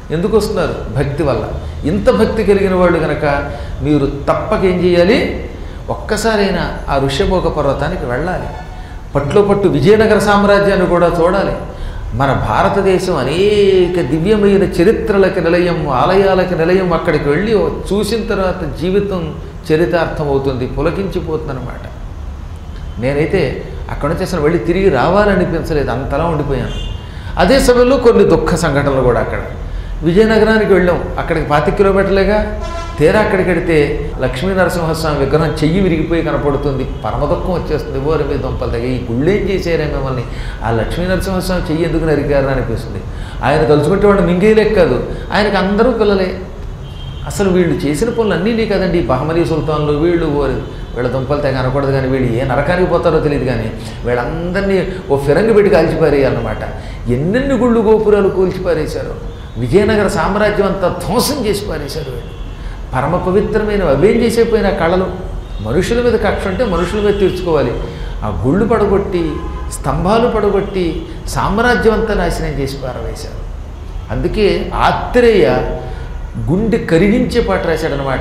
ఎందుకు వస్తున్నారు భక్తి వల్ల ఇంత భక్తి కలిగిన వాళ్ళు కనుక మీరు తప్పక ఏం చేయాలి ఒక్కసారైనా ఆ ఋష్యమోక పర్వతానికి వెళ్ళాలి పట్లో పట్టు విజయనగర సామ్రాజ్యాన్ని కూడా చూడాలి మన భారతదేశం అనేక దివ్యమైన చరిత్రలకు నిలయం ఆలయాలకు నిలయం అక్కడికి వెళ్ళి చూసిన తర్వాత జీవితం చరితార్థం అవుతుంది పులకించిపోతుందన్నమాట నేనైతే అక్కడి నుంచి అసలు వెళ్ళి తిరిగి రావాలనిపించలేదు అంతలా ఉండిపోయాను అదే సమయంలో కొన్ని దుఃఖ సంఘటనలు కూడా అక్కడ విజయనగరానికి వెళ్ళాం అక్కడికి పాతి కిలోమీటర్లేగా తీరా అక్కడికి వెడితే లక్ష్మీ నరసింహస్వామి విగ్రహం చెయ్యి విరిగిపోయి కనపడుతుంది పరమ దుఃఖం వచ్చేస్తుంది ఓరి మీ దుంపలు తగ్గ ఈ గుళ్ళేం చేశారే మిమ్మల్ని ఆ లక్ష్మీ నరసింహస్వామి చెయ్యి ఎందుకు నరికారు అనిపిస్తుంది ఆయన తలుచుకుంటే వాడు మింగేయలేక కాదు ఆయనకు అందరూ పిల్లలే అసలు వీళ్ళు చేసిన పనులు అన్నీ కదండి ఈ బహమనీ సుల్తాన్లు వీళ్ళు ఓ- వీళ్ళ దుంపలు తెగ అనకూడదు కానీ వీళ్ళు ఏ నరకానికి పోతారో తెలియదు కానీ వీళ్ళందరినీ ఓ ఫిరంగి పెట్టి కాల్చిపారేయాలన్నమాట ఎన్నెన్ని గుళ్ళు గోపురాలు కూల్చిపారేశారు విజయనగర సామ్రాజ్యం అంతా ధ్వంసం చేసి పారేశారు వీళ్ళు పరమ పవిత్రమైన అవేం చేసేపోయిన కళలు మనుషుల మీద కక్ష అంటే మనుషుల మీద తీర్చుకోవాలి ఆ గుళ్ళు పడగొట్టి స్తంభాలు పడగొట్టి సామ్రాజ్యం అంతా నాశనం చేసి పారవేశారు అందుకే ఆత్రేయ గుండె కరిగించే పాట రాశాడనమాట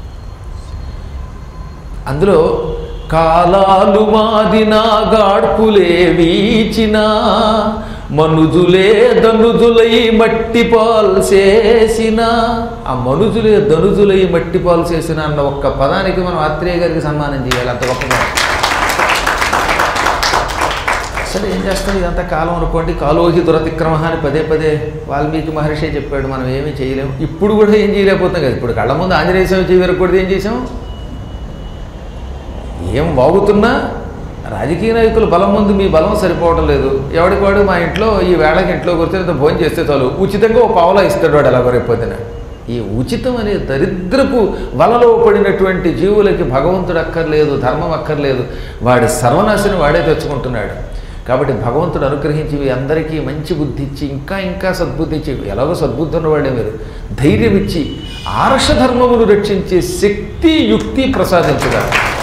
అందులో కాలాలు మాదినా గాడ్పులే వీచినా మనుజులే దనుజులై మట్టి పాల్సేసిన ఆ మనుజులే దనుజులై మట్టి పాల్సేసిన అన్న ఒక్క పదానికి మనం ఆత్రేయ గారికి సన్మానం చేయాలి అంత గొప్ప మాట. అసలు ఏం చేస్తాం ఇదంతా కాలం అనుకోండి కాలోహి దురతిక్రమ అని పదే పదే వాల్మీకి మహర్షి చెప్పాడు మనం ఏమీ చేయలేము ఇప్పుడు కూడా ఏం చేయలేకపోతాం కదా ఇప్పుడు కళ్ళ ముందు ఆంజనేయ స్వామి చేయి వరకు ఏం చేసాం ఏం బాగుతున్నా రాజకీయ నాయకుల బలం ముందు మీ బలం సరిపోవడం లేదు ఎవడికి వాడు మా ఇంట్లో ఈ వేళకి ఇంట్లో కూర్చొని ఇంత భోజనం చేస్తే చాలు ఉచితంగా ఒక పావులా ఇస్తాడు వాడు ఎలా రేపొద్దున ఈ ఉచితం అనే దరిద్రపు వలలో పడినటువంటి జీవులకి భగవంతుడు అక్కర్లేదు ధర్మం అక్కర్లేదు వాడి సర్వనాశనం వాడే తెచ్చుకుంటున్నాడు కాబట్టి భగవంతుడు అనుగ్రహించి మీ అందరికీ మంచి బుద్ధి ఇచ్చి ఇంకా ఇంకా సద్బుద్ధి ఇచ్చి ఎలాగో సద్బుద్ధి ఉన్నవాడే మీరు ధైర్యం ఇచ్చి ఆర్షధర్మమును రక్షించే శక్తి యుక్తి ప్రసాదించగా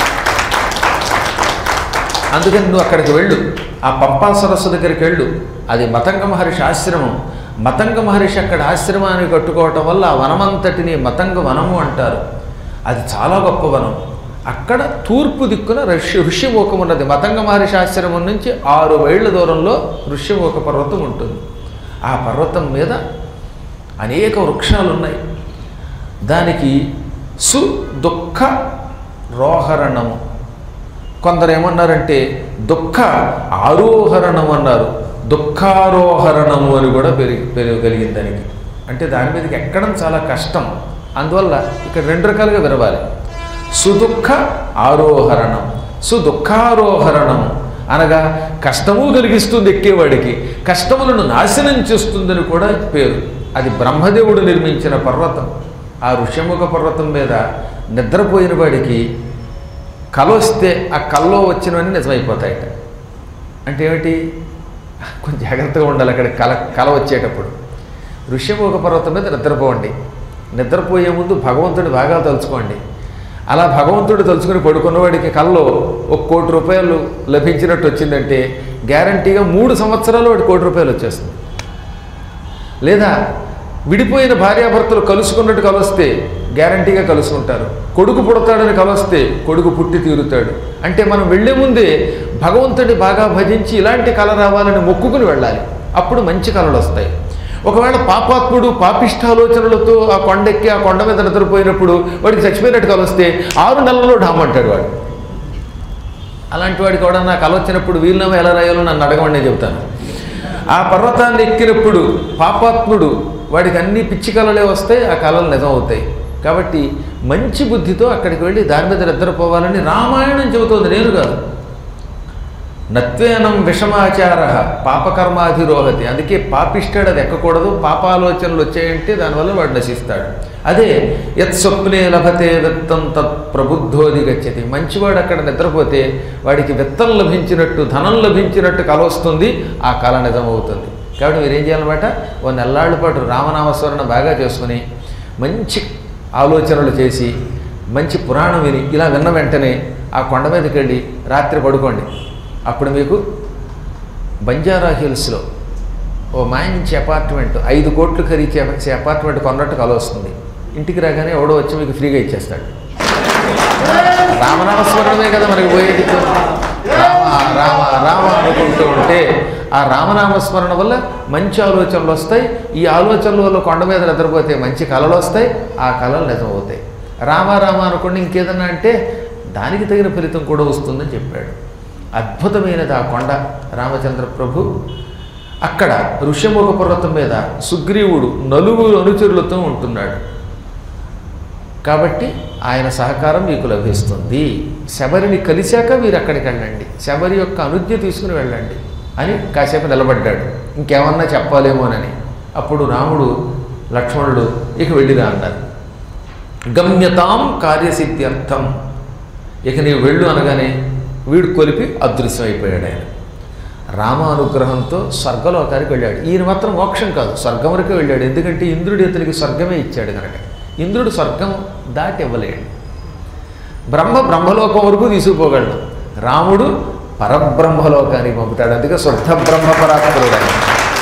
అందుకని నువ్వు అక్కడికి వెళ్ళు ఆ పంపా సరస్సు దగ్గరికి వెళ్ళు అది మతంగ మహర్షి ఆశ్రమం మతంగ మహర్షి అక్కడ ఆశ్రమాన్ని కట్టుకోవటం వల్ల ఆ వనమంతటిని మతంగ వనము అంటారు అది చాలా గొప్ప వనం అక్కడ తూర్పు దిక్కున ఋష్య ఋష్యమూకం ఉన్నది మతంగ మహర్షి ఆశ్రమం నుంచి ఆరు మైళ్ళ దూరంలో ఋష్యమూక పర్వతం ఉంటుంది ఆ పర్వతం మీద అనేక వృక్షాలు ఉన్నాయి దానికి సు దుఃఖ రోహరణము కొందరు ఏమన్నారంటే దుఃఖ ఆరోహరణం అన్నారు దుఃఖారోహరణము అని కూడా పెరిగి పెరగలిగింది దానికి అంటే దాని మీదకి ఎక్కడం చాలా కష్టం అందువల్ల ఇక్కడ రెండు రకాలుగా విరవాలి సుదుఃఖ ఆరోహరణం సుదుఃఖారోహరణం అనగా కష్టము కలిగిస్తుంది ఎక్కేవాడికి కష్టములను నాశనం చేస్తుందని కూడా పేరు అది బ్రహ్మదేవుడు నిర్మించిన పర్వతం ఆ ఋష్యముఖ పర్వతం మీద నిద్రపోయిన వాడికి కల వస్తే ఆ కల్లో వచ్చినవన్నీ నిజమైపోతాయట అంటే ఏమిటి కొంచెం జాగ్రత్తగా ఉండాలి అక్కడ కల కల వచ్చేటప్పుడు ఋష్యముఖ పర్వతం మీద నిద్రపోండి నిద్రపోయే ముందు భగవంతుడి బాగా తలుచుకోండి అలా భగవంతుడు తలుచుకుని పడుకున్నవాడికి కల్లో ఒక కోటి రూపాయలు లభించినట్టు వచ్చిందంటే గ్యారంటీగా మూడు సంవత్సరాలు వాడి కోటి రూపాయలు వచ్చేస్తుంది లేదా విడిపోయిన భార్యాభర్తలు కలుసుకున్నట్టు కలుస్తే గ్యారంటీగా కలుసుకుంటారు కొడుకు పుడతాడని కలుస్తే కొడుకు పుట్టి తీరుతాడు అంటే మనం వెళ్లే ముందే భగవంతుడిని బాగా భజించి ఇలాంటి కళ రావాలని మొక్కుకుని వెళ్ళాలి అప్పుడు మంచి కళలు వస్తాయి ఒకవేళ పాపాత్ముడు పాపిష్టాలోచనలతో ఆ కొండెక్కి ఆ కొండ మీద నిద్రపోయినప్పుడు వాడికి చచ్చిపోయినట్టు కలుస్తే ఆరు నెలల్లో డామంటాడు వాడు అలాంటి వాడికి కూడా నాకు కల వచ్చినప్పుడు వీలునామా ఎలా రాయాలో నన్ను అడగమని నేను చెబుతాను ఆ పర్వతాన్ని ఎక్కినప్పుడు పాపాత్ముడు వాడికి అన్ని పిచ్చి కళలే వస్తాయి ఆ కళలు నిజం అవుతాయి కాబట్టి మంచి బుద్ధితో అక్కడికి వెళ్ళి దాని మీద నిద్రపోవాలని రామాయణం చెబుతోంది నేను కాదు నత్వేనం విషమాచార పాపకర్మాధిరోహతి అందుకే పాపిష్టాడు అది ఎక్కకూడదు పాపాలోచనలు వచ్చాయంటే దానివల్ల వాడు నశిస్తాడు అదే యత్ స్వప్నే లభతే విత్తం తత్ ప్రబుద్ధోది గచ్చతి మంచివాడు అక్కడ నిద్రపోతే వాడికి విత్తం లభించినట్టు ధనం లభించినట్టు కల వస్తుంది ఆ కళ నిజమవుతుంది కాబట్టి మీరు ఏం చేయాలన్నమాట ఓ నెల్లాళ్ళ పాటు రామనామస్మరణ బాగా చేసుకుని మంచి ఆలోచనలు చేసి మంచి పురాణం విని ఇలా విన్న వెంటనే ఆ కొండ మీదకి వెళ్ళి రాత్రి పడుకోండి అప్పుడు మీకు బంజారా హిల్స్లో ఓ మంచి అపార్ట్మెంట్ ఐదు కోట్లు ఖరీచే అపార్ట్మెంట్ కొన్నట్టు కల వస్తుంది ఇంటికి రాగానే ఎవడో వచ్చి మీకు ఫ్రీగా ఇచ్చేస్తాడు రామనామస్మరణమే కదా మనకి పోయేది రామ రామ రామ అనుకుంటూ ఉంటే ఆ రామనామస్మరణ వల్ల మంచి ఆలోచనలు వస్తాయి ఈ ఆలోచనల వల్ల కొండ మీద నిద్రపోతే మంచి కళలు వస్తాయి ఆ కళలు నిజమవుతాయి రామ రామ అనుకోండి ఇంకేదన్నా అంటే దానికి తగిన ఫలితం కూడా వస్తుందని చెప్పాడు అద్భుతమైనది ఆ కొండ రామచంద్ర ప్రభు అక్కడ ఋష్యముఖ పర్వతం మీద సుగ్రీవుడు నలుగురు అనుచరులతో ఉంటున్నాడు కాబట్టి ఆయన సహకారం మీకు లభిస్తుంది శబరిని కలిశాక మీరు అక్కడికి వెళ్ళండి శబరి యొక్క అనుజ్ఞ తీసుకుని వెళ్ళండి అని కాసేపు నిలబడ్డాడు ఇంకేమన్నా చెప్పాలేమోనని అప్పుడు రాముడు లక్ష్మణుడు ఇక వెళ్ళిరా అన్నారు గమ్యతాం కార్యసిద్ధ్యర్థం ఇక నీవు వెళ్ళు అనగానే వీడు కొలిపి అదృశ్యం అయిపోయాడు ఆయన రామ అనుగ్రహంతో స్వర్గలోకానికి వెళ్ళాడు ఈయన మాత్రం మోక్షం కాదు స్వర్గం వరకు వెళ్ళాడు ఎందుకంటే ఇంద్రుడు ఇతనికి స్వర్గమే ఇచ్చాడు కనుక ఇంద్రుడు స్వర్గం దాటి ఇవ్వలేడు బ్రహ్మ బ్రహ్మలోకం వరకు తీసుకుపోగలడు రాముడు పరబ్రహ్మలోకానికి పంపుతాడు అందుకే శుద్ధ బ్రహ్మ పరాత్పరుడు ఆయన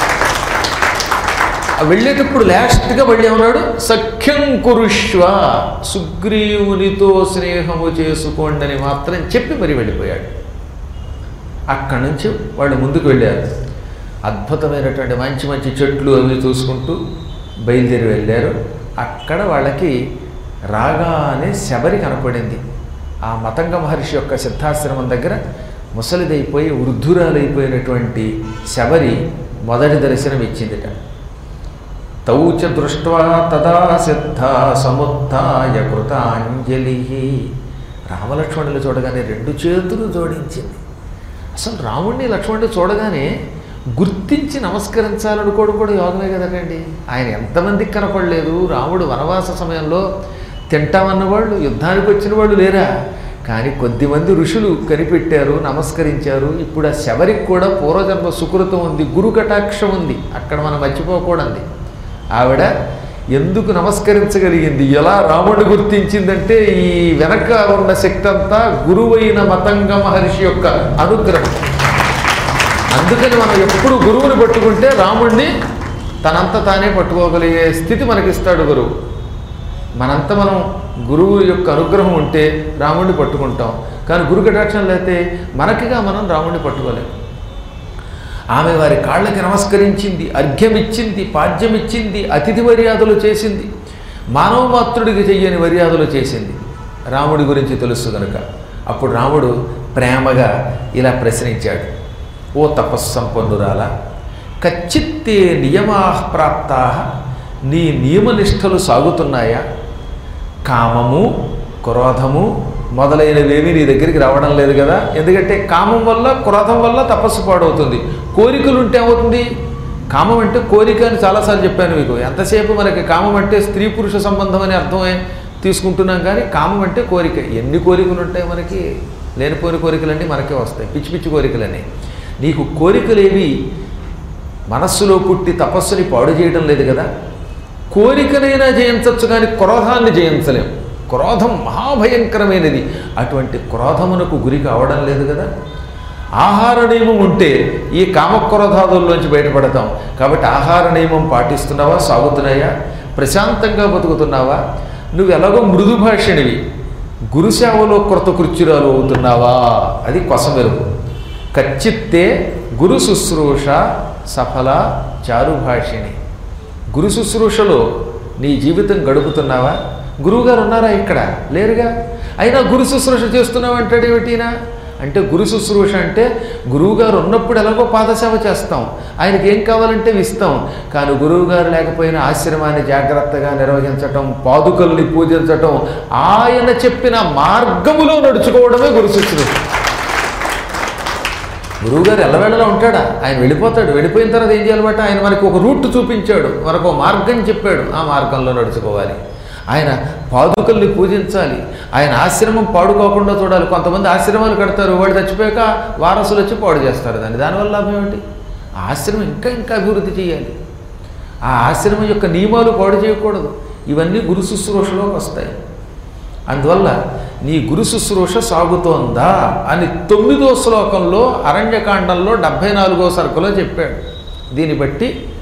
ఆ వెళ్ళేటప్పుడు లాస్ట్గా వెళ్ళి ఉన్నాడు సఖ్యం కురుష్వ సుగ్రీవునితో స్నేహము చేసుకోండి అని మాత్రం చెప్పి మరి వెళ్ళిపోయాడు అక్కడి నుంచి వాళ్ళు ముందుకు వెళ్ళారు అద్భుతమైనటువంటి మంచి మంచి చెట్లు అవి చూసుకుంటూ బయలుదేరి వెళ్ళారు అక్కడ వాళ్ళకి రాగానే శబరి కనపడింది ఆ మతంగ మహర్షి యొక్క సిద్ధాశ్రమం దగ్గర ముసలిదైపోయి వృద్ధురాలైపోయినటువంటి శబరి మొదటి దర్శనం ఇచ్చిందిట తౌచ దృష్ట్వా తదా సిద్ధ సముత్య కృతాంజలి రామలక్ష్మణులు చూడగానే రెండు చేతులు జోడించింది అసలు రాముడిని లక్ష్మణుడిని చూడగానే గుర్తించి నమస్కరించాలనుకోవడం కూడా యోగమే కదండి ఆయన ఎంతమందికి కనపడలేదు రాముడు వనవాస సమయంలో తింటామన్న వాళ్ళు యుద్ధానికి వచ్చిన వాళ్ళు లేరా కానీ కొద్దిమంది ఋషులు కనిపెట్టారు నమస్కరించారు ఇప్పుడు ఆ శబరికి కూడా పూర్వజన్మ సుకృతం ఉంది గురు కటాక్షం ఉంది అక్కడ మనం మర్చిపోకూడదు ఆవిడ ఎందుకు నమస్కరించగలిగింది ఎలా రాముడు గుర్తించిందంటే ఈ వెనక ఉన్న శక్తి అంతా గురువైన మతంగ మహర్షి యొక్క అనుగ్రహం అందుకని మనం ఎప్పుడు గురువుని పట్టుకుంటే రాముణ్ణి తనంత తానే పట్టుకోగలిగే స్థితి మనకిస్తాడు గురువు మనంత మనం గురువు యొక్క అనుగ్రహం ఉంటే రాముడిని పట్టుకుంటాం కానీ గురు కటాక్షం లేతే మనకిగా మనం రాముడిని పట్టుకోలేము ఆమె వారి కాళ్ళకి నమస్కరించింది అర్ఘ్యమిచ్చింది పాద్యమిచ్చింది అతిథి మర్యాదలు చేసింది మానవ మాతృడికి చెయ్యని మర్యాదలు చేసింది రాముడి గురించి తెలుసు కనుక అప్పుడు రాముడు ప్రేమగా ఇలా ప్రశ్నించాడు ఓ తపస్సంపన్నురాల కచ్చిత్తే నియమా ప్రాప్తా నీ నియమనిష్టలు సాగుతున్నాయా కామము క్రోధము మొదలైనవేమీ నీ దగ్గరికి రావడం లేదు కదా ఎందుకంటే కామం వల్ల క్రోధం వల్ల తపస్సు పాడవుతుంది కోరికలు ఉంటే ఏమవుతుంది కామం అంటే కోరిక అని చాలాసార్లు చెప్పాను మీకు ఎంతసేపు మనకి కామం అంటే స్త్రీ పురుష సంబంధం అని అర్థమే తీసుకుంటున్నాం కానీ కామం అంటే కోరిక ఎన్ని కోరికలు ఉంటాయి మనకి లేనిపోని కోరికలన్నీ మనకే వస్తాయి పిచ్చి పిచ్చి కోరికలని నీకు కోరికలేవి మనస్సులో పుట్టి తపస్సుని పాడు చేయడం లేదు కదా కోరికనైనా జయించవచ్చు కానీ క్రోధాన్ని జయించలేం క్రోధం మహాభయంకరమైనది అటువంటి క్రోధమునకు గురి కావడం లేదు కదా ఆహార నియమం ఉంటే ఈ కామక్రోధాదుల్లోంచి బయటపడతాం కాబట్టి ఆహార నియమం పాటిస్తున్నావా సాగుతున్నాయా ప్రశాంతంగా బతుకుతున్నావా నువ్వు ఎలాగో మృదు భాషిణివి గురుసేవలో కృతకృత్యురాలు అవుతున్నావా అది కొసమెరుపు కచ్చిత్తే గురు శుశ్రూష సఫల చారుభాషిణి గురు శుశ్రూషలో నీ జీవితం గడుపుతున్నావా గురువుగారు ఉన్నారా ఇక్కడ లేరుగా అయినా గురు శుశ్రూష చేస్తున్నావు అంటాడు ఏమిటినా అంటే గురు శుశ్రూష అంటే గురువుగారు ఉన్నప్పుడు ఎలాగో పాదసేవ చేస్తాం ఆయనకి ఏం కావాలంటే ఇస్తాం కానీ గురువుగారు లేకపోయినా ఆశ్రమాన్ని జాగ్రత్తగా నిర్వహించటం పాదుకల్ని పూజించటం ఆయన చెప్పిన మార్గములో నడుచుకోవడమే గురు శుశ్రూష గురువుగారు ఎల్లవేళలా ఉంటాడా ఆయన వెళ్ళిపోతాడు వెళ్ళిపోయిన తర్వాత ఏం చేయాలన్నమాట ఆయన మనకి ఒక రూట్ చూపించాడు మనకు ఒక మార్గం చెప్పాడు ఆ మార్గంలో నడుచుకోవాలి ఆయన పాదుకల్ని పూజించాలి ఆయన ఆశ్రమం పాడుకోకుండా చూడాలి కొంతమంది ఆశ్రమాలు కడతారు వాడు చచ్చిపోయాక వారసులు వచ్చి పాడు చేస్తారు దాన్ని దానివల్ల లాభం ఏమిటి ఆ ఆశ్రమం ఇంకా ఇంకా అభివృద్ధి చేయాలి ఆ ఆశ్రమం యొక్క నియమాలు పాడు చేయకూడదు ఇవన్నీ గురు శుశ్రూషలోకి వస్తాయి అందువల్ల నీ గురు శుశ్రూష సాగుతోందా అని తొమ్మిదో శ్లోకంలో అరణ్యకాండంలో డెబ్భై నాలుగో సరుకులో చెప్పాడు దీన్ని బట్టి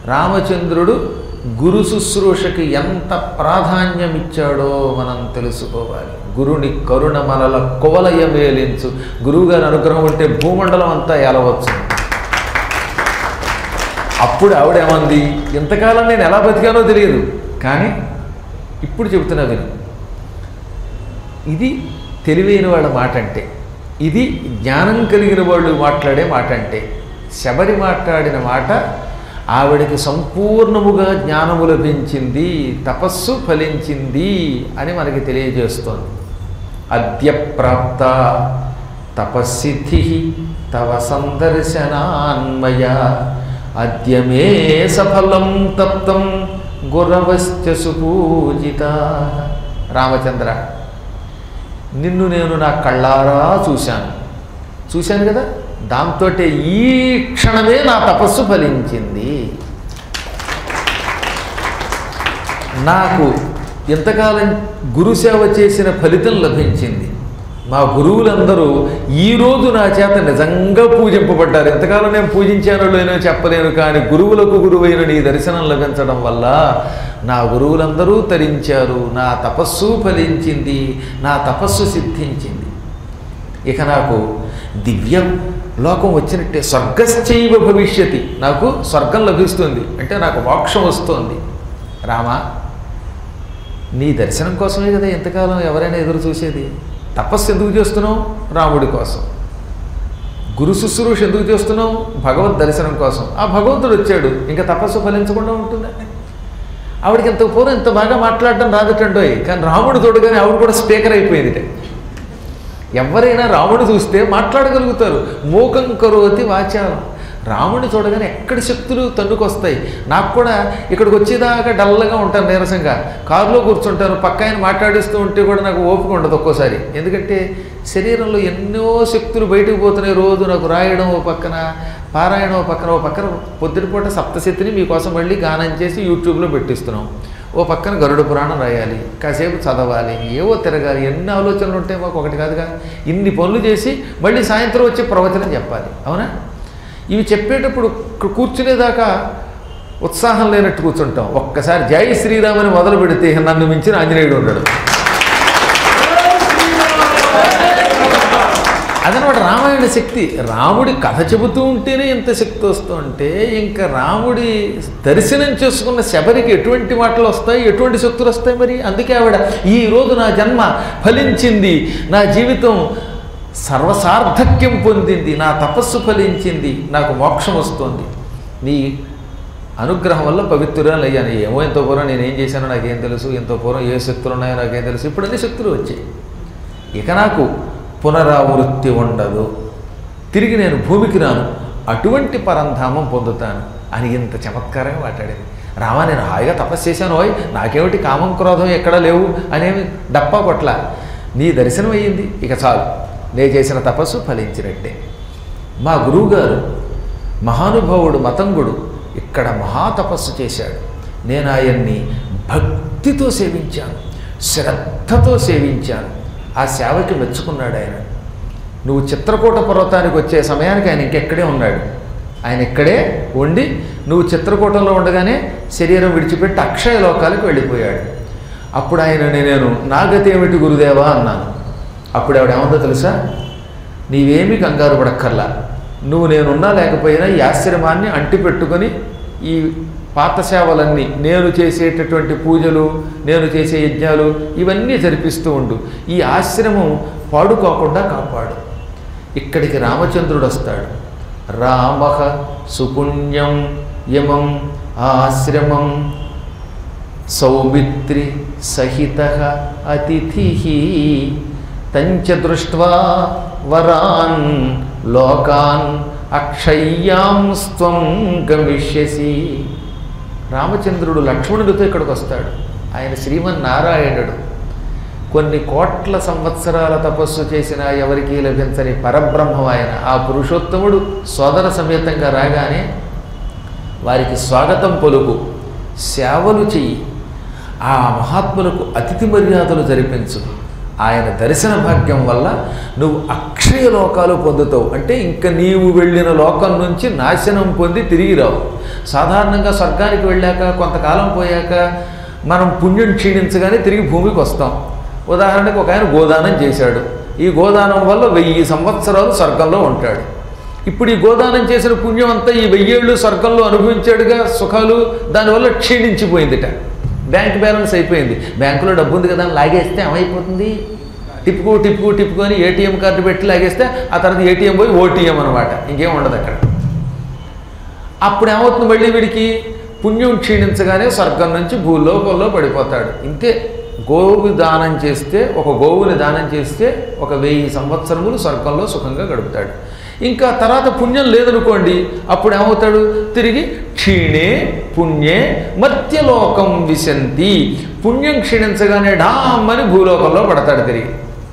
రామచంద్రుడు గురు శుశ్రూషకి ఎంత ప్రాధాన్యం ఇచ్చాడో మనం తెలుసుకోవాలి గురుని కరుణ మనల కువలయ మేలించు గురువుగారి అనుగ్రహం ఉంటే భూమండలం అంతా ఎలవచ్చు అప్పుడు ఆవిడేమంది ఇంతకాలం నేను ఎలా బతికానో తెలియదు కానీ ఇప్పుడు చెబుతున్నా విను ఇది తెలివైన వాళ్ళ మాట అంటే ఇది జ్ఞానం కలిగిన వాళ్ళు మాట్లాడే మాట అంటే శబరి మాట్లాడిన మాట ఆవిడకి సంపూర్ణముగా జ్ఞానము లభించింది తపస్సు ఫలించింది అని మనకి తెలియజేస్తోంది అద్య ప్రాప్త తపస్సిద్ధి తవ సందర్శనాన్మయ అద్య మే సఫలం తప్తం గురవశ్చ సుపూజిత రామచంద్ర నిన్ను నేను నా కళ్ళారా చూశాను చూశాను కదా దాంతో ఈ క్షణమే నా తపస్సు ఫలించింది నాకు ఇంతకాలం గురుసేవ చేసిన ఫలితం లభించింది మా గురువులందరూ ఈరోజు నా చేత నిజంగా పూజింపబడ్డారు ఎంతకాలం నేను పూజించానో లేనో చెప్పలేను కానీ గురువులకు గురువైన నీ దర్శనం లభించడం వల్ల నా గురువులందరూ తరించారు నా తపస్సు ఫలించింది నా తపస్సు సిద్ధించింది ఇక నాకు దివ్యం లోకం వచ్చినట్టే స్వర్గశ్చైవ భవిష్యతి నాకు స్వర్గం లభిస్తుంది అంటే నాకు మోక్షం వస్తుంది రామా నీ దర్శనం కోసమే కదా ఎంతకాలం ఎవరైనా ఎదురు చూసేది తపస్సు ఎందుకు చేస్తున్నావు రాముడి కోసం గురు శుశ్రూష ఎందుకు చేస్తున్నావు భగవద్ దర్శనం కోసం ఆ భగవంతుడు వచ్చాడు ఇంకా తపస్సు ఫలించకుండా ఉంటుందా ఆవిడకి ఇంత పూర్వం ఇంత బాగా మాట్లాడడం రాదటండోయ్ కానీ రాముడు తోడుగానే ఆవిడ కూడా స్పీకర్ అయిపోయింది ఎవరైనా రాముడు చూస్తే మాట్లాడగలుగుతారు మూకం కరోతి వాచాలం రాముడిని చూడగానే ఎక్కడి శక్తులు తన్నుకొస్తాయి నాకు కూడా ఇక్కడికి వచ్చేదాకా డల్లగా ఉంటాను నీరసంగా కారులో కూర్చుంటాను పక్క ఆయన మాట్లాడిస్తూ ఉంటే కూడా నాకు ఓపిక ఉండదు ఒక్కోసారి ఎందుకంటే శరీరంలో ఎన్నో శక్తులు బయటకు పోతున్నాయి రోజు నాకు రాయడం ఓ పక్కన పారాయణం ఓ పక్కన ఓ పక్కన పొద్దుటిపూట సప్తశతిని మీకోసం మళ్ళీ గానం చేసి యూట్యూబ్లో పెట్టిస్తున్నాం ఓ పక్కన గరుడ పురాణం రాయాలి కాసేపు చదవాలి ఏవో తిరగాలి ఎన్ని ఆలోచనలు ఉంటాయి మాకు ఒకటి కాదుగా ఇన్ని పనులు చేసి మళ్ళీ సాయంత్రం వచ్చి ప్రవచనం చెప్పాలి అవునా ఇవి చెప్పేటప్పుడు కు- కూర్చునేదాకా ఉత్సాహం లేనట్టు కూర్చుంటాం ఒక్కసారి జై శ్రీరామని మొదలు పెడితే నన్ను మించిన ఆంజనేయుడు ఉన్నాడు అదనమాట రామాయణ శక్తి రాముడి కథ చెబుతూ ఉంటేనే ఎంత శక్తి వస్తుంటే ఇంకా రాముడి దర్శనం చేసుకున్న శబరికి ఎటువంటి మాటలు వస్తాయి ఎటువంటి శక్తులు వస్తాయి మరి అందుకే ఆవిడ ఈ రోజు నా జన్మ ఫలించింది నా జీవితం సర్వసార్థక్యం పొందింది నా తపస్సు ఫలించింది నాకు మోక్షం వస్తుంది నీ అనుగ్రహం వల్ల పవిత్రురాలు అయ్యాను ఏమో ఎంతో పూర్వం నేను ఏం చేశానో నాకేం తెలుసు ఎంతో పూర్వం ఏ శక్తులు ఉన్నాయో నాకేం తెలుసు ఇప్పుడు అన్ని శక్తులు వచ్చాయి ఇక నాకు పునరావృత్తి ఉండదు తిరిగి నేను భూమికి రాను అటువంటి పరంధామం పొందుతాను అని ఇంత చమత్కారంగా మాట్లాడింది రామా నేను హాయిగా తపస్సు చేశాను ఓయ్ నాకేమిటి కామం క్రోధం ఎక్కడా లేవు అనేవి డప్పా కొట్ల నీ దర్శనం అయ్యింది ఇక చాలు నేను చేసిన తపస్సు ఫలించినట్టే మా గురువుగారు మహానుభావుడు మతంగుడు ఇక్కడ మహాతపస్సు చేశాడు నేను ఆయన్ని భక్తితో సేవించాను శ్రద్ధతో సేవించాను ఆ సేవకి మెచ్చుకున్నాడు ఆయన నువ్వు చిత్రకూట పర్వతానికి వచ్చే సమయానికి ఆయన ఇంకెక్కడే ఉన్నాడు ఆయన ఇక్కడే ఉండి నువ్వు చిత్రకూటంలో ఉండగానే శరీరం విడిచిపెట్టి అక్షయ లోకాలకు వెళ్ళిపోయాడు అప్పుడు ఆయన నేను నాగతి ఏమిటి గురుదేవా అన్నాను అప్పుడు ఆవిడ ఏమందో తెలుసా నీవేమీ కంగారు పడక్కర్లా నువ్వు నేనున్నా లేకపోయినా ఈ ఆశ్రమాన్ని అంటి పెట్టుకొని ఈ పాత సేవలన్నీ నేను చేసేటటువంటి పూజలు నేను చేసే యజ్ఞాలు ఇవన్నీ జరిపిస్తూ ఉండు ఈ ఆశ్రమం పాడుకోకుండా కాపాడు ఇక్కడికి రామచంద్రుడు వస్తాడు రామ సుపుణ్యం యమం ఆశ్రమం సౌమిత్రి సహిత అతిథి తంచ దృష్ట్వా వరాన్ లోకాన్ అక్షయ్యాం స్వం గమిష్యసి రామచంద్రుడు లక్ష్మణుడితో ఇక్కడికి వస్తాడు ఆయన శ్రీమన్నారాయణుడు కొన్ని కోట్ల సంవత్సరాల తపస్సు చేసిన ఎవరికీ లభించని పరబ్రహ్మం ఆయన ఆ పురుషోత్తముడు సోదర సమేతంగా రాగానే వారికి స్వాగతం పలుకు సేవలు చెయ్యి ఆ మహాత్ములకు అతిథి మర్యాదలు జరిపించు ఆయన దర్శన భాగ్యం వల్ల నువ్వు అక్షయ లోకాలు పొందుతావు అంటే ఇంకా నీవు వెళ్ళిన లోకం నుంచి నాశనం పొంది తిరిగి రావు సాధారణంగా స్వర్గానికి వెళ్ళాక కొంతకాలం పోయాక మనం పుణ్యం క్షీణించగానే తిరిగి భూమికి వస్తాం ఉదాహరణకు ఒక ఆయన గోదానం చేశాడు ఈ గోదానం వల్ల వెయ్యి సంవత్సరాలు స్వర్గంలో ఉంటాడు ఇప్పుడు ఈ గోదానం చేసిన పుణ్యం అంతా ఈ వెయ్యేళ్ళు స్వర్గంలో అనుభవించాడుగా సుఖాలు దానివల్ల క్షీణించిపోయిందిట బ్యాంక్ బ్యాలెన్స్ అయిపోయింది బ్యాంకులో డబ్బు ఉంది కదా అని లాగేస్తే ఏమైపోతుంది టిప్పుకు టిప్పుకు టిప్పుకొని ఏటీఎం కార్డు పెట్టి లాగేస్తే ఆ తర్వాత ఏటీఎం పోయి ఓటీఎం అనమాట ఇంకేం ఉండదు అక్కడ అప్పుడు ఏమవుతుంది మళ్ళీ వీడికి పుణ్యం క్షీణించగానే స్వర్గం నుంచి భూలోకంలో పడిపోతాడు ఇంతే గోవు దానం చేస్తే ఒక గోవుని దానం చేస్తే ఒక వెయ్యి సంవత్సరములు స్వర్గంలో సుఖంగా గడుపుతాడు ఇంకా తర్వాత పుణ్యం లేదనుకోండి అప్పుడు ఏమవుతాడు తిరిగి క్షీణే పుణ్యే మత్యలోకం విశంతి పుణ్యం క్షీణించగానే డామ్మని భూలోకంలో పడతాడు తిరిగి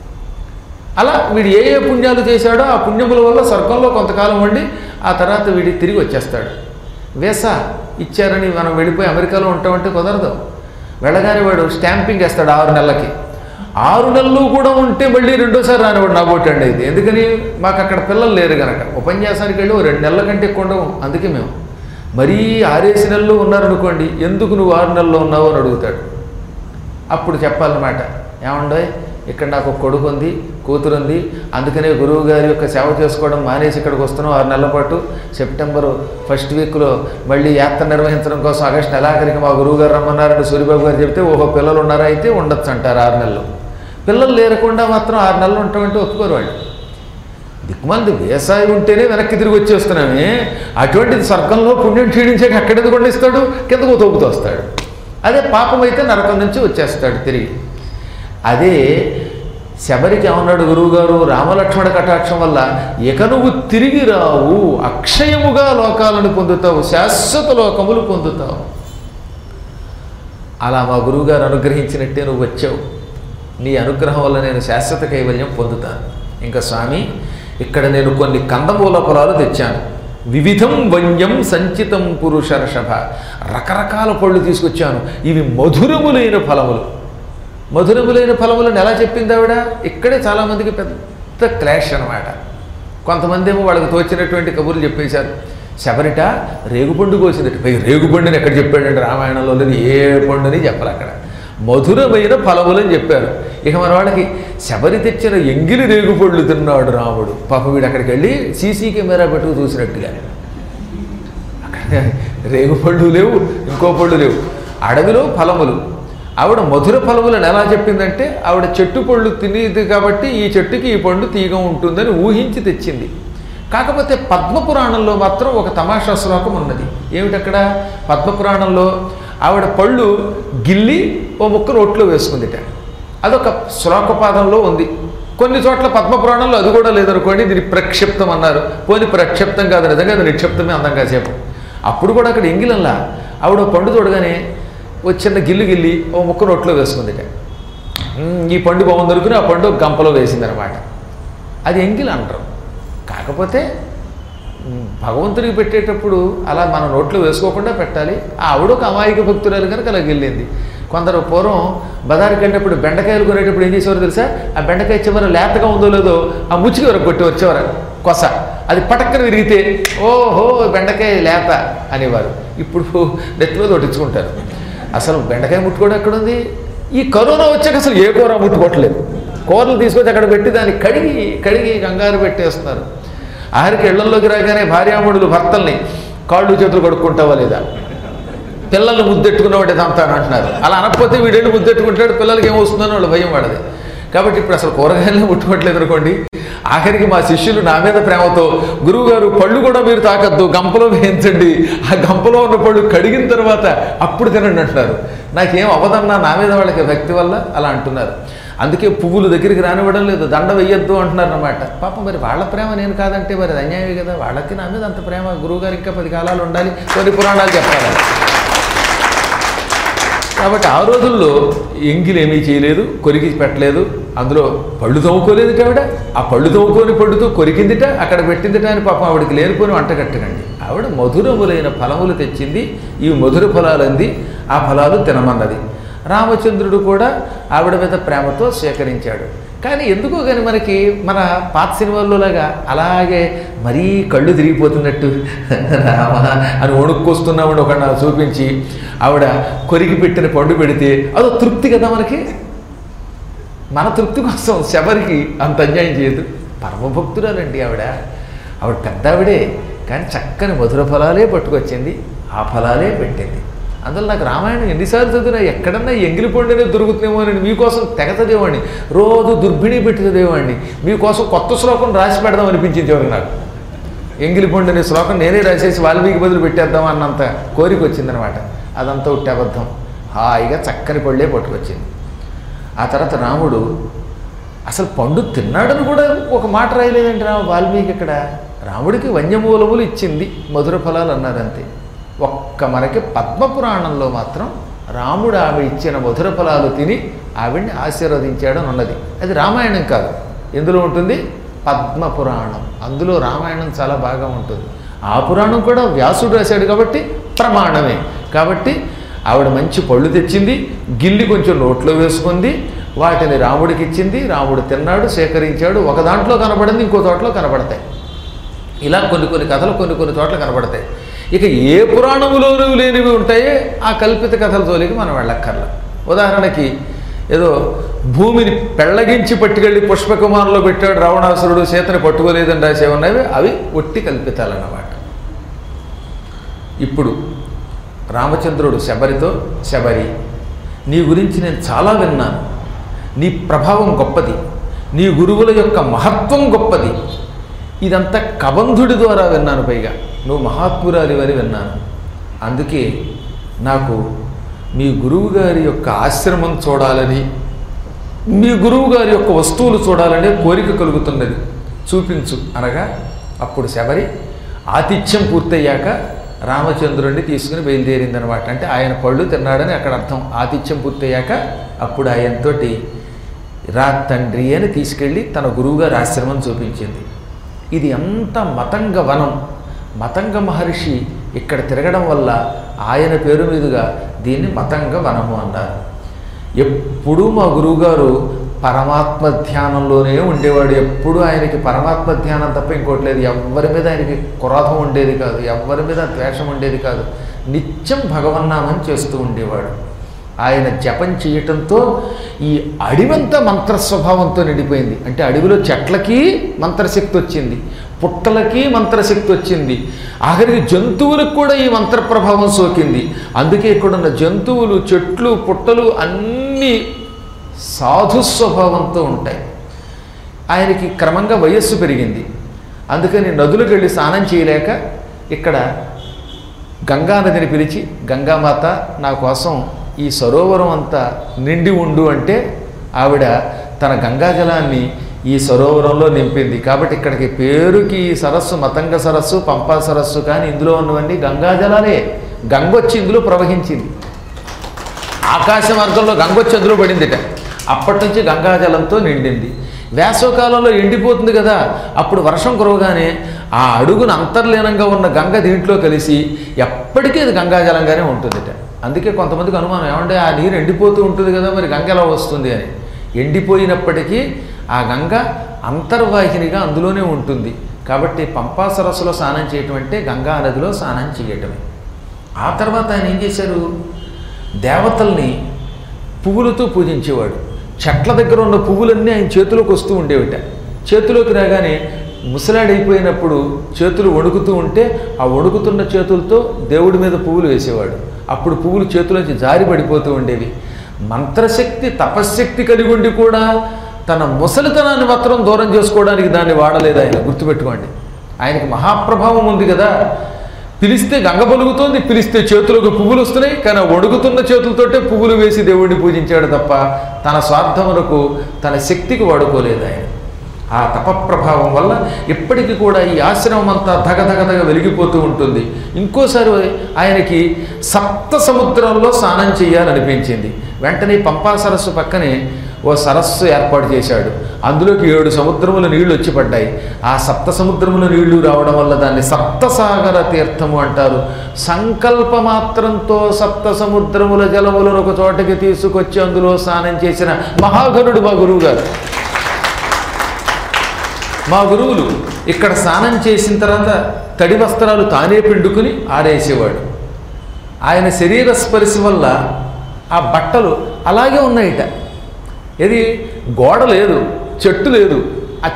అలా వీడు ఏ ఏ పుణ్యాలు చేశాడో ఆ పుణ్యముల వల్ల స్వర్గంలో కొంతకాలం ఉండి ఆ తర్వాత వీడి తిరిగి వచ్చేస్తాడు వేసా ఇచ్చారని మనం వెళ్ళిపోయి అమెరికాలో ఉంటామంటే కుదరదు వెళ్ళగానే వాడు స్టాంపింగ్ వేస్తాడు ఆరు నెలలకి ఆరు నెలలు కూడా ఉంటే మళ్ళీ రెండోసారి రానివాడు నాగొట్టండి ఇది ఎందుకని మాకు అక్కడ పిల్లలు లేరు కనుక ఉపన్యాసానికి వెళ్ళి ఓ రెండు నెలల కంటే ఎక్కువ ఉండవు అందుకే మేము మరీ ఆరేసి నెలలు ఉన్నారనుకోండి ఎందుకు నువ్వు ఆరు నెలల్లో ఉన్నావు అని అడుగుతాడు అప్పుడు చెప్పాలన్నమాట ఏమండోయ్ ఇక్కడ నాకు ఒక కొడుకు ఉంది కూతురు ఉంది అందుకనే గురువు గారి యొక్క సేవ చేసుకోవడం మానేసి ఇక్కడికి వస్తున్నాం ఆరు నెలల పాటు సెప్టెంబర్ ఫస్ట్ వీక్లో మళ్ళీ యాత్ర నిర్వహించడం కోసం ఆగస్టు నెలాఖరికి మా గురువు గారు రమ్మన్నారని సూర్యబాబు గారు చెప్తే ఓహో పిల్లలు ఉన్నారా అయితే ఉండొచ్చు అంటారు ఆరు నెలలు పిల్లలు లేరకుండా మాత్రం ఆరు నెలలు ఉంటామంటే ఒప్పుకోరు వాళ్ళు దిక్కుమంది వ్యవసాయం ఉంటేనే వెనక్కి తిరిగి వచ్చేస్తున్నామే అటువంటిది స్వర్గంలో పుణ్యం క్షీణించాక అక్కడెందుకు వండిస్తాడు కిందకు తోపుతూ వస్తాడు అదే పాపం అయితే నరకం నుంచి వచ్చేస్తాడు తిరిగి అదే శబరికి ఏమన్నాడు గురువుగారు రామలక్ష్మణ కటాక్షం వల్ల ఇక నువ్వు తిరిగి రావు అక్షయముగా లోకాలను పొందుతావు శాశ్వత లోకములు పొందుతావు అలా మా గురువుగారు అనుగ్రహించినట్టే నువ్వు వచ్చావు నీ అనుగ్రహం వల్ల నేను శాశ్వత కైవల్యం పొందుతాను ఇంకా స్వామి ఇక్కడ నేను కొన్ని కందమూల ఫలాలు తెచ్చాను వివిధం వన్యం సంచితం పురుషర్షభ రకరకాల పళ్ళు తీసుకొచ్చాను ఇవి మధురములైన ఫలములు మధురములైన ఫలములను ఎలా చెప్పింది ఆవిడ ఇక్కడే చాలామందికి పెద్ద క్లాష్ అనమాట కొంతమంది ఏమో వాళ్ళకి తోచినటువంటి కబుర్లు చెప్పేశారు శబరిట రేగుపండు కోసిందట పై రేగుపండుని ఎక్కడ చెప్పాడంటే రామాయణంలో లేదు ఏ పండుని చెప్పాలి అక్కడ మధురమైన ఫలములని చెప్పారు ఇక మన వాళ్ళకి శబరి తెచ్చిన ఎంగిలి రేగుపళ్ళు తిన్నాడు రాముడు పాపం వీడు అక్కడికి వెళ్ళి సీసీ కెమెరా పెట్టుకు చూసినట్టుగా అక్కడ రేగుపళ్ళు లేవు ఇంకో పళ్ళు లేవు అడవిలో ఫలములు ఆవిడ మధుర ఫలములను ఎలా చెప్పిందంటే ఆవిడ చెట్టు పళ్ళు తినేది కాబట్టి ఈ చెట్టుకి ఈ పండు తీగ ఉంటుందని ఊహించి తెచ్చింది కాకపోతే పద్మపురాణంలో మాత్రం ఒక తమాషా శ్లోకం ఉన్నది ఏమిటక్కడ పద్మపురాణంలో ఆవిడ పళ్ళు గిల్లి ఓ ముక్క నోట్లో వేసుకుందిట అదొక శ్లోకపాదంలో ఉంది కొన్ని చోట్ల పద్మపురాణంలో అది కూడా లేదనుకోండి దీన్ని ప్రక్షిప్తం అన్నారు పోని ప్రక్షిప్తం కాదు నిజంగా అది నిక్షిప్తమే అందంగా సేపు అప్పుడు కూడా అక్కడ ఎంగిలంలా ఆవిడ ఓ పండు చూడగానే ఓ చిన్న గిల్లు గిల్లి ఓ ముక్క నోట్లో వేసుకుందిట "మ్మ్, ఈ పండు బాగుంది అనుకుని ఆ పండు ఒక గంపలో వేసిందనమాట అది ఎంగిల్ అంటారు కాకపోతే మ్, భగవంతుడికి పెట్టేటప్పుడు అలా మన నోట్లో వేసుకోకుండా పెట్టాలి ఆ ఆవిడ ఒక అమాయక భక్తురాలు కనుక అలా వెళ్ళింది కొందరు పూర్వం బజారుకి వెళ్ళేటప్పుడు బెండకాయలు కొనేటప్పుడు ఏం చేసేవారు తెలుసా ఆ బెండకాయ చివర లేతగా ఉందో లేదో ఆ ముచ్చికి వరకు కొట్టి వచ్చేవారు కొస అది పటక్కన విరిగితే ఓహో బెండకాయ లేత అనేవారు ఇప్పుడు నెత్తిలో తొట్టించుకుంటారు అసలు బెండకాయ ముట్టుకోవడం ఎక్కడుంది ఈ కరోనా వచ్చాక అసలు ఏ కూర ముట్టుకోవట్లేదు కూరలు తీసుకొచ్చి అక్కడ పెట్టి దాన్ని కడిగి కడిగి కంగారు పెట్టేస్తున్నారు ఆఖరికి ఇళ్లలోకి రాగానే భార్యాముడులు భర్తల్ని కాళ్ళు చేతులు కడుక్కుంటావా లేదా పిల్లల్ని ముద్దెట్టుకున్నవాడు ఇదంతా అని అంటున్నారు అలా అనకపోతే వీడేళ్ళు ముద్దెట్టుకుంటాడు పిల్లలకి ఏమొస్తుందని వాళ్ళు భయం పడదు కాబట్టి ఇప్పుడు అసలు కూరగాయలనే ముట్టుకోవట్లేదు అనుకోండి ఆఖరికి మా శిష్యులు నా మీద ప్రేమతో గురువు గారు పళ్ళు కూడా మీరు తాకద్దు గంపలో వేయించండి ఆ గంపలో ఉన్న పళ్ళు కడిగిన తర్వాత అప్పుడు తినండి అంటున్నారు నాకేం అవ్వదన్నా నా మీద వాళ్ళకి భక్తి వల్ల అలా అంటున్నారు అందుకే పువ్వులు దగ్గరికి రానివ్వడం లేదు దండ వెయ్యొద్దు అంటున్నారు అనమాట పాపం మరి వాళ్ళ ప్రేమ నేను కాదంటే మరి అది అన్యాయమే కదా వాళ్ళకి నా మీద అంత ప్రేమ గురువు గారు ఇంకా పది కాలాలు ఉండాలి కొన్ని పురాణాలు చెప్పాలి కాబట్టి ఆ రోజుల్లో ఎంగిల్ ఏమీ చేయలేదు కొరికి పెట్టలేదు అందులో పళ్ళు తవ్వుకోలేదు ఆవిడ ఆ పళ్ళు తవ్వుకొని పళ్ళుతో కొరికిందిట అక్కడ పెట్టిందిట అని పాపం ఆవిడకి లేనిపోని వంట కట్టకండి ఆవిడ మధురములైన ఫలములు తెచ్చింది ఈ మధుర ఫలాలు అంది ఆ ఫలాలు తినమన్నది రామచంద్రుడు కూడా ఆవిడ మీద ప్రేమతో స్వీకరించాడు కానీ ఎందుకో కానీ మనకి మన పాత సినిమాల్లో లాగా అలాగే మరీ కళ్ళు తిరిగిపోతున్నట్టు రామ అని వణుక్కొస్తున్నామని ఒక నాకు చూపించి ఆవిడ కొరికి పెట్టిన పండు పెడితే అదో తృప్తి కదా మనకి మన తృప్తి కోసం శబరికి అంత అన్యాయం చేయదు పరమభక్తురాలండి ఆవిడ ఆవిడ పెద్ద ఆవిడే కానీ చక్కని మధుర ఫలాలే పట్టుకొచ్చింది ఆ ఫలాలే పెట్టింది అందులో నాకు రామాయణం ఎన్నిసార్లు చదివినా ఎక్కడన్నా ఎంగిలి పండునే దొరుకుతుందేమో అని మీకోసం తెగ చదివేవాడిని రోజు దుర్భిణి పెట్టి చదివేవాడిని మీకోసం కొత్త శ్లోకం రాసి పెడదాం అనిపించింది చివరికి నాకు ఎంగిలి పండు అనే శ్లోకం నేనే రాసేసి వాల్మీకి బదులు పెట్టేద్దాం అన్నంత కోరిక వచ్చిందనమాట అదంతా ఉట్టి అబద్ధం హాయిగా చక్కని పళ్ళే పట్టుకొచ్చింది ఆ తర్వాత రాముడు అసలు పండు తిన్నాడని కూడా ఒక మాట రాయలేదండి రా వాల్మీకి ఇక్కడ రాముడికి వన్యమూలములు ఇచ్చింది మధుర ఫలాలు అన్నారు అంతే ఒక్క మనకి పద్మపురాణంలో మాత్రం రాముడు ఆమె ఇచ్చిన మధుర ఫలాలు తిని ఆవిడ్ని ఆశీర్వదించాడని ఉన్నది అది రామాయణం కాదు ఎందులో ఉంటుంది పద్మపురాణం అందులో రామాయణం చాలా బాగా ఉంటుంది ఆ పురాణం కూడా వ్యాసుడు రాశాడు కాబట్టి ప్రమాణమే కాబట్టి ఆవిడ మంచి పళ్ళు తెచ్చింది గిల్లి కొంచెం నోట్లో వేసుకుంది వాటిని రాముడికి ఇచ్చింది రాముడు తిన్నాడు సేకరించాడు ఒక దాంట్లో కనబడింది ఇంకో చోట్ల కనబడతాయి ఇలా కొన్ని కొన్ని కథలు కొన్ని కొన్ని చోట్ల కనబడతాయి ఇక ఏ పురాణములోనూ లేనివి ఉంటాయో ఆ కల్పిత కథల జోలికి మనం వెళ్ళక్కర్లా ఉదాహరణకి ఏదో భూమిని పెళ్ళగించి పట్టుకెళ్ళి పుష్పకుమారంలో పెట్టాడు రావణాసురుడు సీతని పట్టుకోలేదని రాసే ఉన్నవి అవి ఒట్టి కల్పితాలన్నమాట ఇప్పుడు రామచంద్రుడు శబరితో శబరి నీ గురించి నేను చాలా విన్నాను నీ ప్రభావం గొప్పది నీ గురువుల యొక్క మహత్వం గొప్పది ఇదంతా కబంధుడి ద్వారా విన్నాను పైగా నువ్వు మహాత్మురాలివని విన్నాను అందుకే నాకు మీ గురువు గారి యొక్క ఆశ్రమం చూడాలని మీ గురువు గారి యొక్క వస్తువులు చూడాలనే కోరిక కలుగుతున్నది చూపించు అనగా అప్పుడు శబరి ఆతిథ్యం పూర్తయ్యాక రామచంద్రుడిని తీసుకుని బయలుదేరిందనమాట అంటే ఆయన పళ్ళు తిన్నాడని అక్కడ అర్థం ఆతిథ్యం పూర్తయ్యాక అప్పుడు ఆయనతోటి రా తండ్రి అని తీసుకెళ్ళి తన గురువుగారి ఆశ్రమం చూపించింది ఇది ఎంత మతంగ వనం మతంగ మహర్షి ఇక్కడ తిరగడం వల్ల ఆయన పేరు మీదుగా దీన్ని మతంగ వనము అన్నారు ఎప్పుడూ మా గురువుగారు పరమాత్మ ధ్యానంలోనే ఉండేవాడు ఎప్పుడు ఆయనకి పరమాత్మ ధ్యానం తప్ప ఇంకోటి లేదు ఎవరి మీద ఆయనకి క్రోధం ఉండేది కాదు ఎవరి మీద ద్వేషం ఉండేది కాదు నిత్యం భగవన్నామం చేస్తూ ఉండేవాడు ఆయన జపం చేయటంతో ఈ అడివంతా మంత్ర స్వభావంతో నిండిపోయింది అంటే అడవిలో చెట్లకి మంత్రశక్తి వచ్చింది పుట్టలకి మంత్రశక్తి వచ్చింది ఆఖరికి జంతువులకు కూడా ఈ మంత్ర ప్రభావం సోకింది అందుకే ఇక్కడున్న జంతువులు చెట్లు పుట్టలు అన్నీ సాధు స్వభావంతో ఉంటాయి ఆయనకి క్రమంగా వయస్సు పెరిగింది అందుకని నదులకు వెళ్ళి స్నానం చేయలేక ఇక్కడ గంగానదిని పిలిచి గంగామాత నా కోసం ఈ సరోవరం అంతా నిండి ఉండు అంటే ఆవిడ తన గంగాజలాన్ని ఈ సరోవరంలో నింపింది కాబట్టి ఇక్కడికి పేరుకి ఈ సరస్సు మతంగ సరస్సు పంపా సరస్సు కానీ ఇందులో ఉన్నవన్నీ గంగాజలాలే గంగొచ్చి ఇందులో ప్రవహించింది ఆకాశ మార్గంలో గంగొచ్చి అందులో పడిందిట అప్పటి నుంచి గంగాజలంతో నిండింది వేసవకాలంలో ఎండిపోతుంది కదా అప్పుడు వర్షం కురవగానే ఆ అడుగున అంతర్లీనంగా ఉన్న గంగ దీంట్లో కలిసి ఎప్పటికీ అది గంగాజలంగానే ఉంటుందిట అందుకే కొంతమందికి అనుమానం ఏమంటే ఆ నీరు ఎండిపోతూ ఉంటుంది కదా మరి గంగ ఎలా వస్తుంది అని ఎండిపోయినప్పటికీ ఆ గంగ అంతర్వాహినిగా అందులోనే ఉంటుంది కాబట్టి పంపా సరస్సులో స్నానం చేయటం అంటే గంగా నదిలో స్నానం చేయటమే ఆ తర్వాత ఆయన ఏం చేశారు దేవతల్ని పువ్వులతో పూజించేవాడు చెట్ల దగ్గర ఉన్న పువ్వులన్నీ ఆయన చేతిలోకి వస్తూ ఉండేవిట చేతిలోకి రాగానే ముసలాడైపోయినప్పుడు చేతులు వణుకుతూ ఉంటే ఆ వణుకుతున్న చేతులతో దేవుడి మీద పువ్వులు వేసేవాడు అప్పుడు పువ్వులు చేతులోంచి జారి పడిపోతూ ఉండేవి మంత్రశక్తి తపశ్శక్తి కలిగి ఉండి కూడా తన ముసలితనాన్ని మాత్రం దూరం చేసుకోవడానికి దాన్ని వాడలేదు ఆయన గుర్తుపెట్టుకోండి ఆయనకి మహాప్రభావం ఉంది కదా పిలిస్తే గంగ పలుకుతోంది పిలిస్తే చేతులకు పువ్వులు వస్తున్నాయి కానీ ఆ వణుకుతున్న చేతులతోటే పువ్వులు వేసి దేవుడిని పూజించాడు తప్ప తన స్వార్థములకు తన శక్తికి వాడుకోలేదు ఆయన ఆ తపప్రభావం వల్ల ఇప్పటికీ కూడా ఈ ఆశ్రమం అంతా ధగధగధగ వెలిగిపోతూ ఉంటుంది ఇంకోసారి ఆయనకి సప్త సముద్రంలో స్నానం చేయాలనిపించింది వెంటనే పంపా సరస్సు పక్కనే ఓ సరస్సు ఏర్పాటు చేశాడు అందులోకి ఏడు సముద్రముల నీళ్లు వచ్చి పడ్డాయి ఆ సప్త సముద్రముల నీళ్లు రావడం వల్ల దాన్ని సప్తసాగర తీర్థము అంటారు సంకల్ప మాత్రంతో సప్త సముద్రముల జలములను ఒక చోటకి తీసుకొచ్చి అందులో స్నానం చేసిన మహాగరుడు మా గురువు గారు మా గురువులు ఇక్కడ స్నానం చేసిన తర్వాత తడి వస్త్రాలు తానే పిండుకుని ఆరేసేవాడు ఆయన శరీర స్పర్శ వల్ల ఆ బట్టలు అలాగే ఉన్నాయిట ఇది గోడ లేదు చెట్టు లేదు ఆ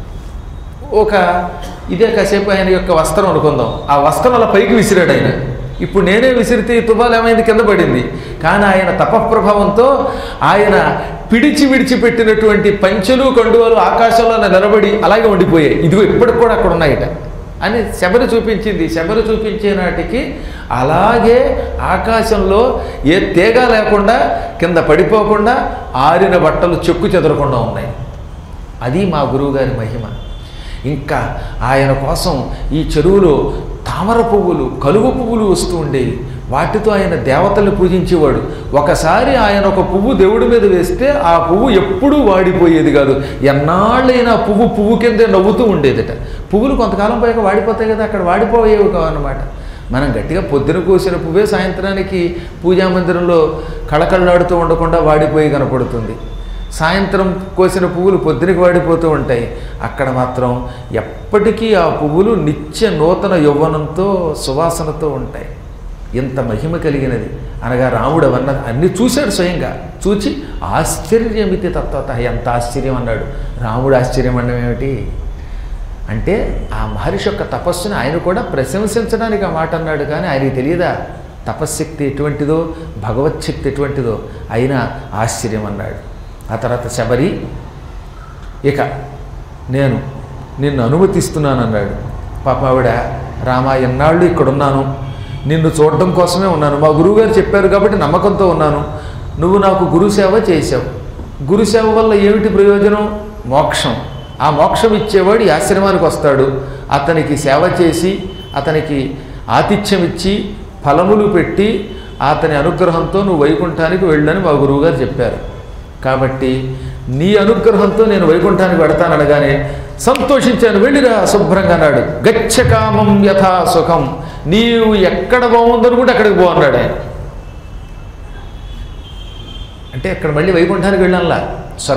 ఒక ఇదే కాసేపు ఆయన యొక్క వస్త్రం అనుకుందాం ఆ వస్త్రం అలా పైకి విసిరాడు ఆయన ఇప్పుడు నేనే విసిరితే ఈ తుఫాలు ఏమైంది కింద పడింది కానీ ఆయన తపఃప్రభావంతో ఆయన పిడిచి విడిచిపెట్టినటువంటి పంచెలు కండువలు ఆకాశంలో నిలబడి అలాగే ఉండిపోయాయి ఇదిగో ఇప్పటికి కూడా అక్కడ ఉన్నాయిట అని శబరి చూపించింది శబరి చూపించే నాటికి అలాగే ఆకాశంలో ఏ తీగ లేకుండా కింద పడిపోకుండా ఆరిన బట్టలు చెక్కు చెదరకుండా ఉన్నాయి అది మా గురువుగారి మహిమ ఇంకా ఆయన కోసం ఈ చెరువులో తామర పువ్వులు కలువ పువ్వులు వస్తూ ఉండేవి వాటితో ఆయన దేవతలు పూజించేవాడు ఒకసారి ఆయన ఒక పువ్వు దేవుడి మీద వేస్తే ఆ పువ్వు ఎప్పుడూ వాడిపోయేది కాదు ఎన్నాళ్ళైనా ఆ పువ్వు పువ్వు కిందే నవ్వుతూ ఉండేదట పువ్వులు కొంతకాలం పోయాక వాడిపోతాయి కదా అక్కడ వాడిపోయేవి కావన్నమాట మనం గట్టిగా పొద్దున కోసిన పువ్వే సాయంత్రానికి పూజా మందిరంలో కళకళలాడుతూ ఉండకుండా వాడిపోయి కనపడుతుంది సాయంత్రం కోసిన పువ్వులు పొద్దునకి వాడిపోతూ ఉంటాయి అక్కడ మాత్రం ఎప్పటికీ ఆ పువ్వులు నిత్య నూతన యౌవనంతో సువాసనతో ఉంటాయి ఇంత మహిమ కలిగినది అనగా రాముడు అవన్న అన్ని చూశాడు స్వయంగా చూచి ఆశ్చర్యమితి తత్వత ఎంత ఆశ్చర్యం అన్నాడు రాముడు ఆశ్చర్యం అనడం ఏమిటి అంటే ఆ మహర్షి యొక్క తపస్సుని ఆయన కూడా ప్రశంసించడానికి ఆ మాట అన్నాడు కానీ ఆయనకి తెలియదా తపశ్శక్తి ఎటువంటిదో భగవచ్శక్తి ఎటువంటిదో అయినా ఆశ్చర్యం అన్నాడు ఆ తర్వాత శబరి ఇక నేను నిన్ను అనుమతిస్తున్నాను అన్నాడు పాప ఆవిడ రామా ఎన్నాళ్ళు ఇక్కడున్నాను నిన్ను చూడడం కోసమే ఉన్నాను మా గురువుగారు చెప్పారు కాబట్టి నమ్మకంతో ఉన్నాను నువ్వు నాకు గురుసేవ చేశావు గురుసేవ వల్ల ఏమిటి ప్రయోజనం మోక్షం ఆ మోక్షం ఇచ్చేవాడు ఈ ఆశ్రమానికి వస్తాడు అతనికి సేవ చేసి అతనికి ఆతిథ్యం ఇచ్చి ఫలములు పెట్టి అతని అనుగ్రహంతో నువ్వు వైకుంఠానికి వెళ్ళని మా గురువుగారు చెప్పారు కాబట్టి నీ అనుగ్రహంతో నేను వైకుంఠానికి పెడతాననగానే సంతోషించాను వెళ్ళిరా శుభ్రంగా అన్నాడు గచ్చకామం యథా సుఖం నీవు ఎక్కడ బాగుందనుకుంటే అక్కడికి పో అన్నాడు ఆయన అంటే అక్కడ మళ్ళీ వైకుంఠానికి వెళ్ళాలా స్వర్గ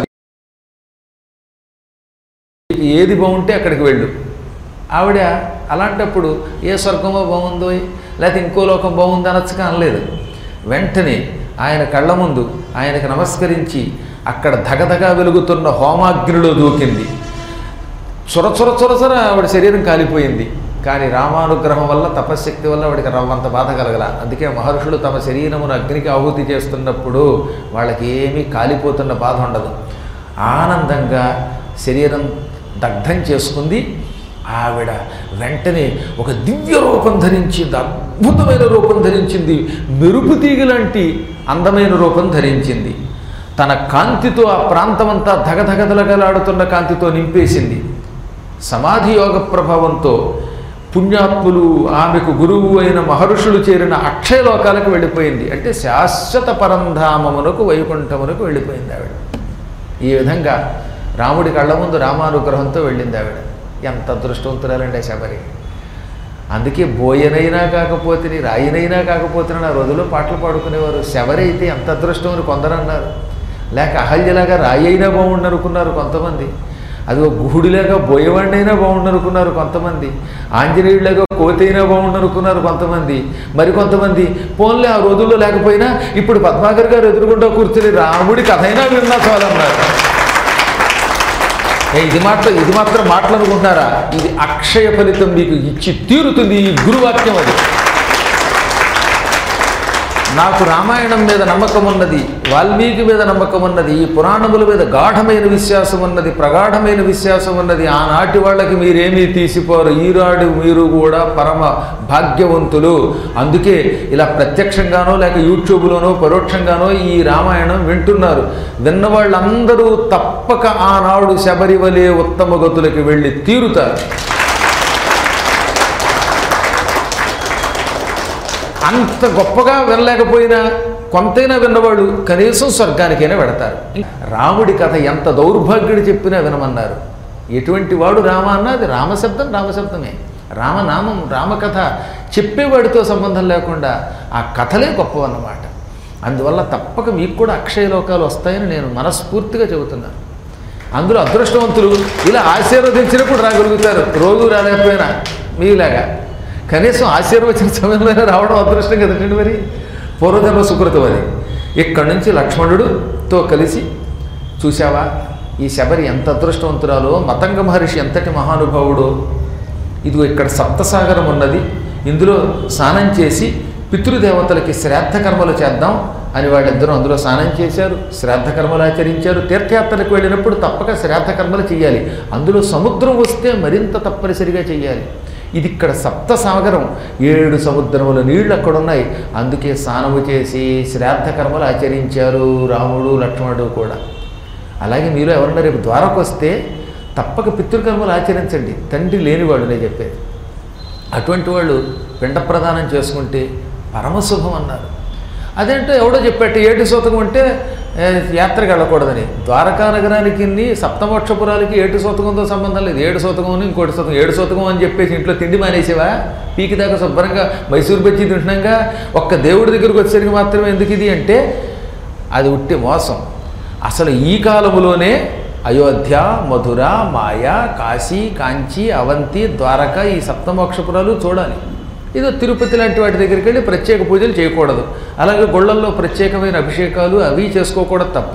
ఏది బాగుంటే అక్కడికి వెళ్ళు ఆవిడ అలాంటప్పుడు ఏ స్వర్గమో బాగుందో లేకపోతే ఇంకో లోకం బాగుందో అనొచ్చుగా అనలేదు వెంటనే ఆయన కళ్ళ ముందు ఆయనకు నమస్కరించి అక్కడ ధగధగా వెలుగుతున్న హోమాగ్నిలో దూకింది చొర చొర చొర చొర ఆవిడ శరీరం కాలిపోయింది కానీ రామానుగ్రహం వల్ల తపశ్శక్తి వల్ల వాడికి రవ్వంత బాధ కలగల అందుకే మహర్షులు తమ శరీరమును అగ్నికి ఆహుతి చేస్తున్నప్పుడు వాళ్ళకి ఏమీ కాలిపోతున్న బాధ ఉండదు ఆనందంగా శరీరం దగ్ధం చేసుకుంది ఆవిడ వెంటనే ఒక దివ్య రూపం ధరించింది అద్భుతమైన రూపం ధరించింది మెరుపు తీగ లాంటి అందమైన రూపం ధరించింది తన కాంతితో ఆ ప్రాంతమంతా ధగధగదలగలాడుతున్న కాంతితో నింపేసింది సమాధి యోగ ప్రభావంతో పుణ్యాత్ములు ఆమెకు గురువు అయిన మహర్షులు చేరిన అక్షయలోకాలకు వెళ్ళిపోయింది అంటే శాశ్వత పరంధామమునకు వైకుంఠమునకు వెళ్ళిపోయింది ఆవిడ ఈ విధంగా రాముడి కళ్ళ ముందు రామానుగ్రహంతో వెళ్ళింది ఆవిడ ఎంత అదృష్టవంతురాలండి ఆ శబరి అందుకే బోయనైనా కాకపోతే రాయినైనా కాకపోతే ఆ రోజుల్లో పాటలు పాడుకునేవారు శబరి అయితే ఎంత అదృష్టం అని కొందరు అన్నారు లేక అహల్యలాగా రాయి అయినా బాగుండు అనుకున్నారు కొంతమంది అది ఒక గుహుడిలాగా బోయవాడినైనా బాగుండు అనుకున్నారు కొంతమంది ఆంజనేయుడిలాగా కోతైనా బాగుండు అనుకున్నారు కొంతమంది మరి కొంతమంది పోన్లే ఆ రోజుల్లో లేకపోయినా ఇప్పుడు పద్మాకర్ గారు ఎదురుగుండా కూర్చుని రాముడి కథ అయినా విన్నా చాలన్నారు ఏ, ఇది మాత్రం ఇది మాత్రం మాటలు అనుకుంటున్నారా ఇది అక్షయ ఫలితం మీకు ఇచ్చి తీరుతుంది ఈ గురువాక్యం అది నాకు రామాయణం మీద నమ్మకం ఉన్నది వాల్మీకి మీద నమ్మకం ఉన్నది ఈ పురాణముల మీద గాఢమైన విశ్వాసం ఉన్నది ప్రగాఢమైన విశ్వాసం ఉన్నది ఆనాటి వాళ్ళకి మీరేమీ తీసిపోరు ఈనాడు మీరు కూడా పరమ భాగ్యవంతులు అందుకే ఇలా ప్రత్యక్షంగానో లేక యూట్యూబ్లోనో పరోక్షంగానో ఈ రామాయణం వింటున్నారు విన్న వాళ్ళందరూ తప్పక ఆనాడు శబరివలే ఉత్తమ గతులకి వెళ్ళి తీరుతారు అంత గొప్పగా వినలేకపోయినా కొంతైనా విన్నవాళ్ళు కనీసం స్వర్గానికైనా పెడతారు రాముడి కథ ఎంత దౌర్భాగ్యుడు చెప్పినా వినమన్నారు ఎటువంటి వాడు రామ అన్నా అది రామశబ్దం రామశబ్దమే రామనామం రామకథ చెప్పేవాడితో సంబంధం లేకుండా ఆ కథలే గొప్పవన్నమాట అందువల్ల తప్పక మీకు కూడా అక్షయ లోకాలు వస్తాయని నేను మనస్ఫూర్తిగా చెబుతున్నాను అందులో అదృష్టవంతులు ఇలా ఆశీర్వదించినప్పుడు రాగలుగుతారు రోజు రాలేకపోయినా మీలాగా కనీసం ఆశీర్వచన సమయంలోనే రావడం అదృష్టం కదండి మరి పూర్వజన్మ సుకృతం అది ఇక్కడి నుంచి లక్ష్మణుడుతో కలిసి చూశావా ఈ శబరి ఎంత అదృష్టవంతురాలో మతంగ మహర్షి ఎంతటి మహానుభావుడో ఇదిగో ఇక్కడ సప్తసాగరం ఉన్నది ఇందులో స్నానం చేసి పితృదేవతలకి శ్రాద్ధ కర్మలు చేద్దాం అని వాళ్ళిద్దరూ అందులో స్నానం చేశారు శ్రాద్ధ కర్మలు ఆచరించారు తీర్థయాత్రలకు వెళ్ళినప్పుడు తప్పక శ్రాద్ధ కర్మలు చేయాలి అందులో సముద్రం వస్తే మరింత తప్పనిసరిగా చేయాలి ఇది ఇక్కడ సప్త సాగరం ఏడు సముద్రముల నీళ్లు అక్కడ ఉన్నాయి అందుకే స్నానము చేసి శ్రాద్ధ కర్మలు ఆచరించారు రాముడు లక్ష్మణుడు కూడా అలాగే మీరు ఎవరన్నా రేపు ద్వారకు వస్తే తప్పక పితృకర్మలు ఆచరించండి తండ్రి లేనివాడు నేను చెప్పేది అటువంటి వాళ్ళు పిండ ప్రదానం చేసుకుంటే పరమశుభం అన్నారు అదేంటో ఎవడో చెప్పాడు ఏటి సూతకం అంటే ఏ, యాత్రకు వెళ్ళకూడదని ద్వారకా నగరానికి ఇన్ని సప్తమోక్షపురాలకి ఏటు సూతకంతో సంబంధం లేదు ఏడు సూతకం అని ఇంకోటి సూతకం ఏడు సూతకం అని చెప్పేసి ఇంట్లో తిండి మానేసేవా పీకి దాకా శుభ్రంగా మైసూరు బజ్జీ తింటున్నాగా ఒక్క దేవుడి దగ్గరికి వచ్చేసరికి మాత్రమే ఎందుకు ఇది అంటే అది ఉట్టి మోసం అసలు ఈ కాలములోనే అయోధ్య మధుర మాయ కాశీ కాంచి అవంతి ద్వారక ఈ సప్తమోక్షపురాలు చూడాలి ఏదో తిరుపతి లాంటి వాటి దగ్గరికి వెళ్ళి ప్రత్యేక పూజలు చేయకూడదు అలాగే గుళ్ళల్లో ప్రత్యేకమైన అభిషేకాలు అవి చేసుకోకూడదు తప్ప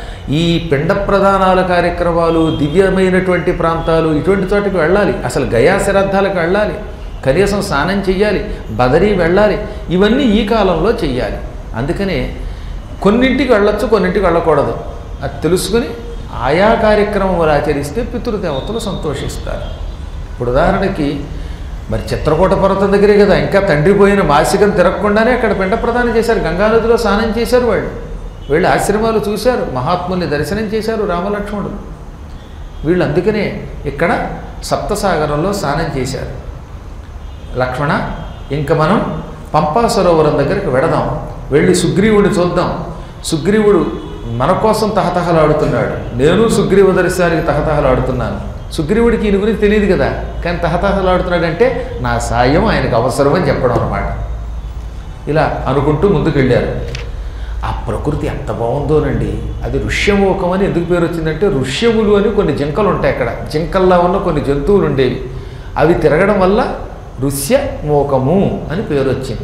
ఈ పిండ ప్రదానాల కార్యక్రమాలు దివ్యమైనటువంటి ప్రాంతాలు ఇటువంటి చోటికి వెళ్ళాలి అసలు గయా శ్రాద్ధాలకు వెళ్ళాలి కనీసం స్నానం చెయ్యాలి బదరీ వెళ్ళాలి ఇవన్నీ ఈ కాలంలో చెయ్యాలి అందుకనే కొన్నింటికి వెళ్ళొచ్చు కొన్నింటికి వెళ్ళకూడదు అది తెలుసుకుని ఆయా కార్యక్రమములు ఆచరిస్తే పితృదేవతలు సంతోషిస్తారు ఇప్పుడు ఉదాహరణకి మరి చిత్రకూట పర్వతం దగ్గరే కదా ఇంకా తండ్రి పోయిన మాసికం తిరగకుండానే అక్కడ పిండ ప్రదానం చేశారు గంగానదిలో స్నానం చేశారు వాళ్ళు వీళ్ళు ఆశ్రమాలు చూశారు మహాత్ముల్ని దర్శనం చేశారు రామలక్ష్మణుడు వీళ్ళు అందుకనే ఇక్కడ సప్తసాగరంలో స్నానం చేశారు లక్ష్మణ ఇంక మనం పంపా సరోవరం దగ్గరికి వెడదాం వెళ్ళి సుగ్రీవుడిని చూద్దాం సుగ్రీవుడు మన కోసం తహతహలాడుతున్నాడు నేను సుగ్రీవ దర్శనానికి తహతహలాడుతున్నాను సుగ్రీవుడికి ఈయన గురించి తెలియదు కదా కానీ తహతహలాడుతున్నాడంటే నా సాయం ఆయనకు అవసరం అని చెప్పడం అనమాట ఇలా అనుకుంటూ ముందుకు వెళ్ళారు ఆ ప్రకృతి ఎంత బాగుందోనండి అది ఋష్యమూకం అని ఎందుకు పేరు వచ్చిందంటే ఋష్యములు అని కొన్ని జింకలు ఉంటాయి అక్కడ జింకల్లా ఉన్న కొన్ని జంతువులు ఉండేవి అవి తిరగడం వల్ల ఋష్య మోకము అని పేరు వచ్చింది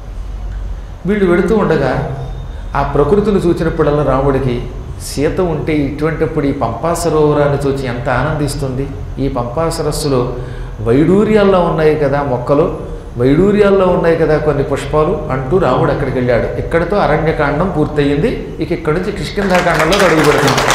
వీళ్ళు వెడుతూ ఉండగా ఆ ప్రకృతిని చూసినప్పుడల్లా రాముడికి సీత ఉంటే ఇటువంటిప్పుడు ఈ పంపా సరోవరాన్ని చూసి ఎంత ఆనందిస్తుంది ఈ పంపా సరస్సులో వైడూర్యాల్లో ఉన్నాయి కదా మొక్కలు వైడూర్యాల్లో ఉన్నాయి కదా కొన్ని పుష్పాలు అంటూ రాముడు అక్కడికి వెళ్ళాడు ఇక్కడితో అరణ్యకాండం పూర్తయింది ఇక ఇక్కడి నుంచి కిష్కింధాకాండంలో అడుగు పెడుతుంది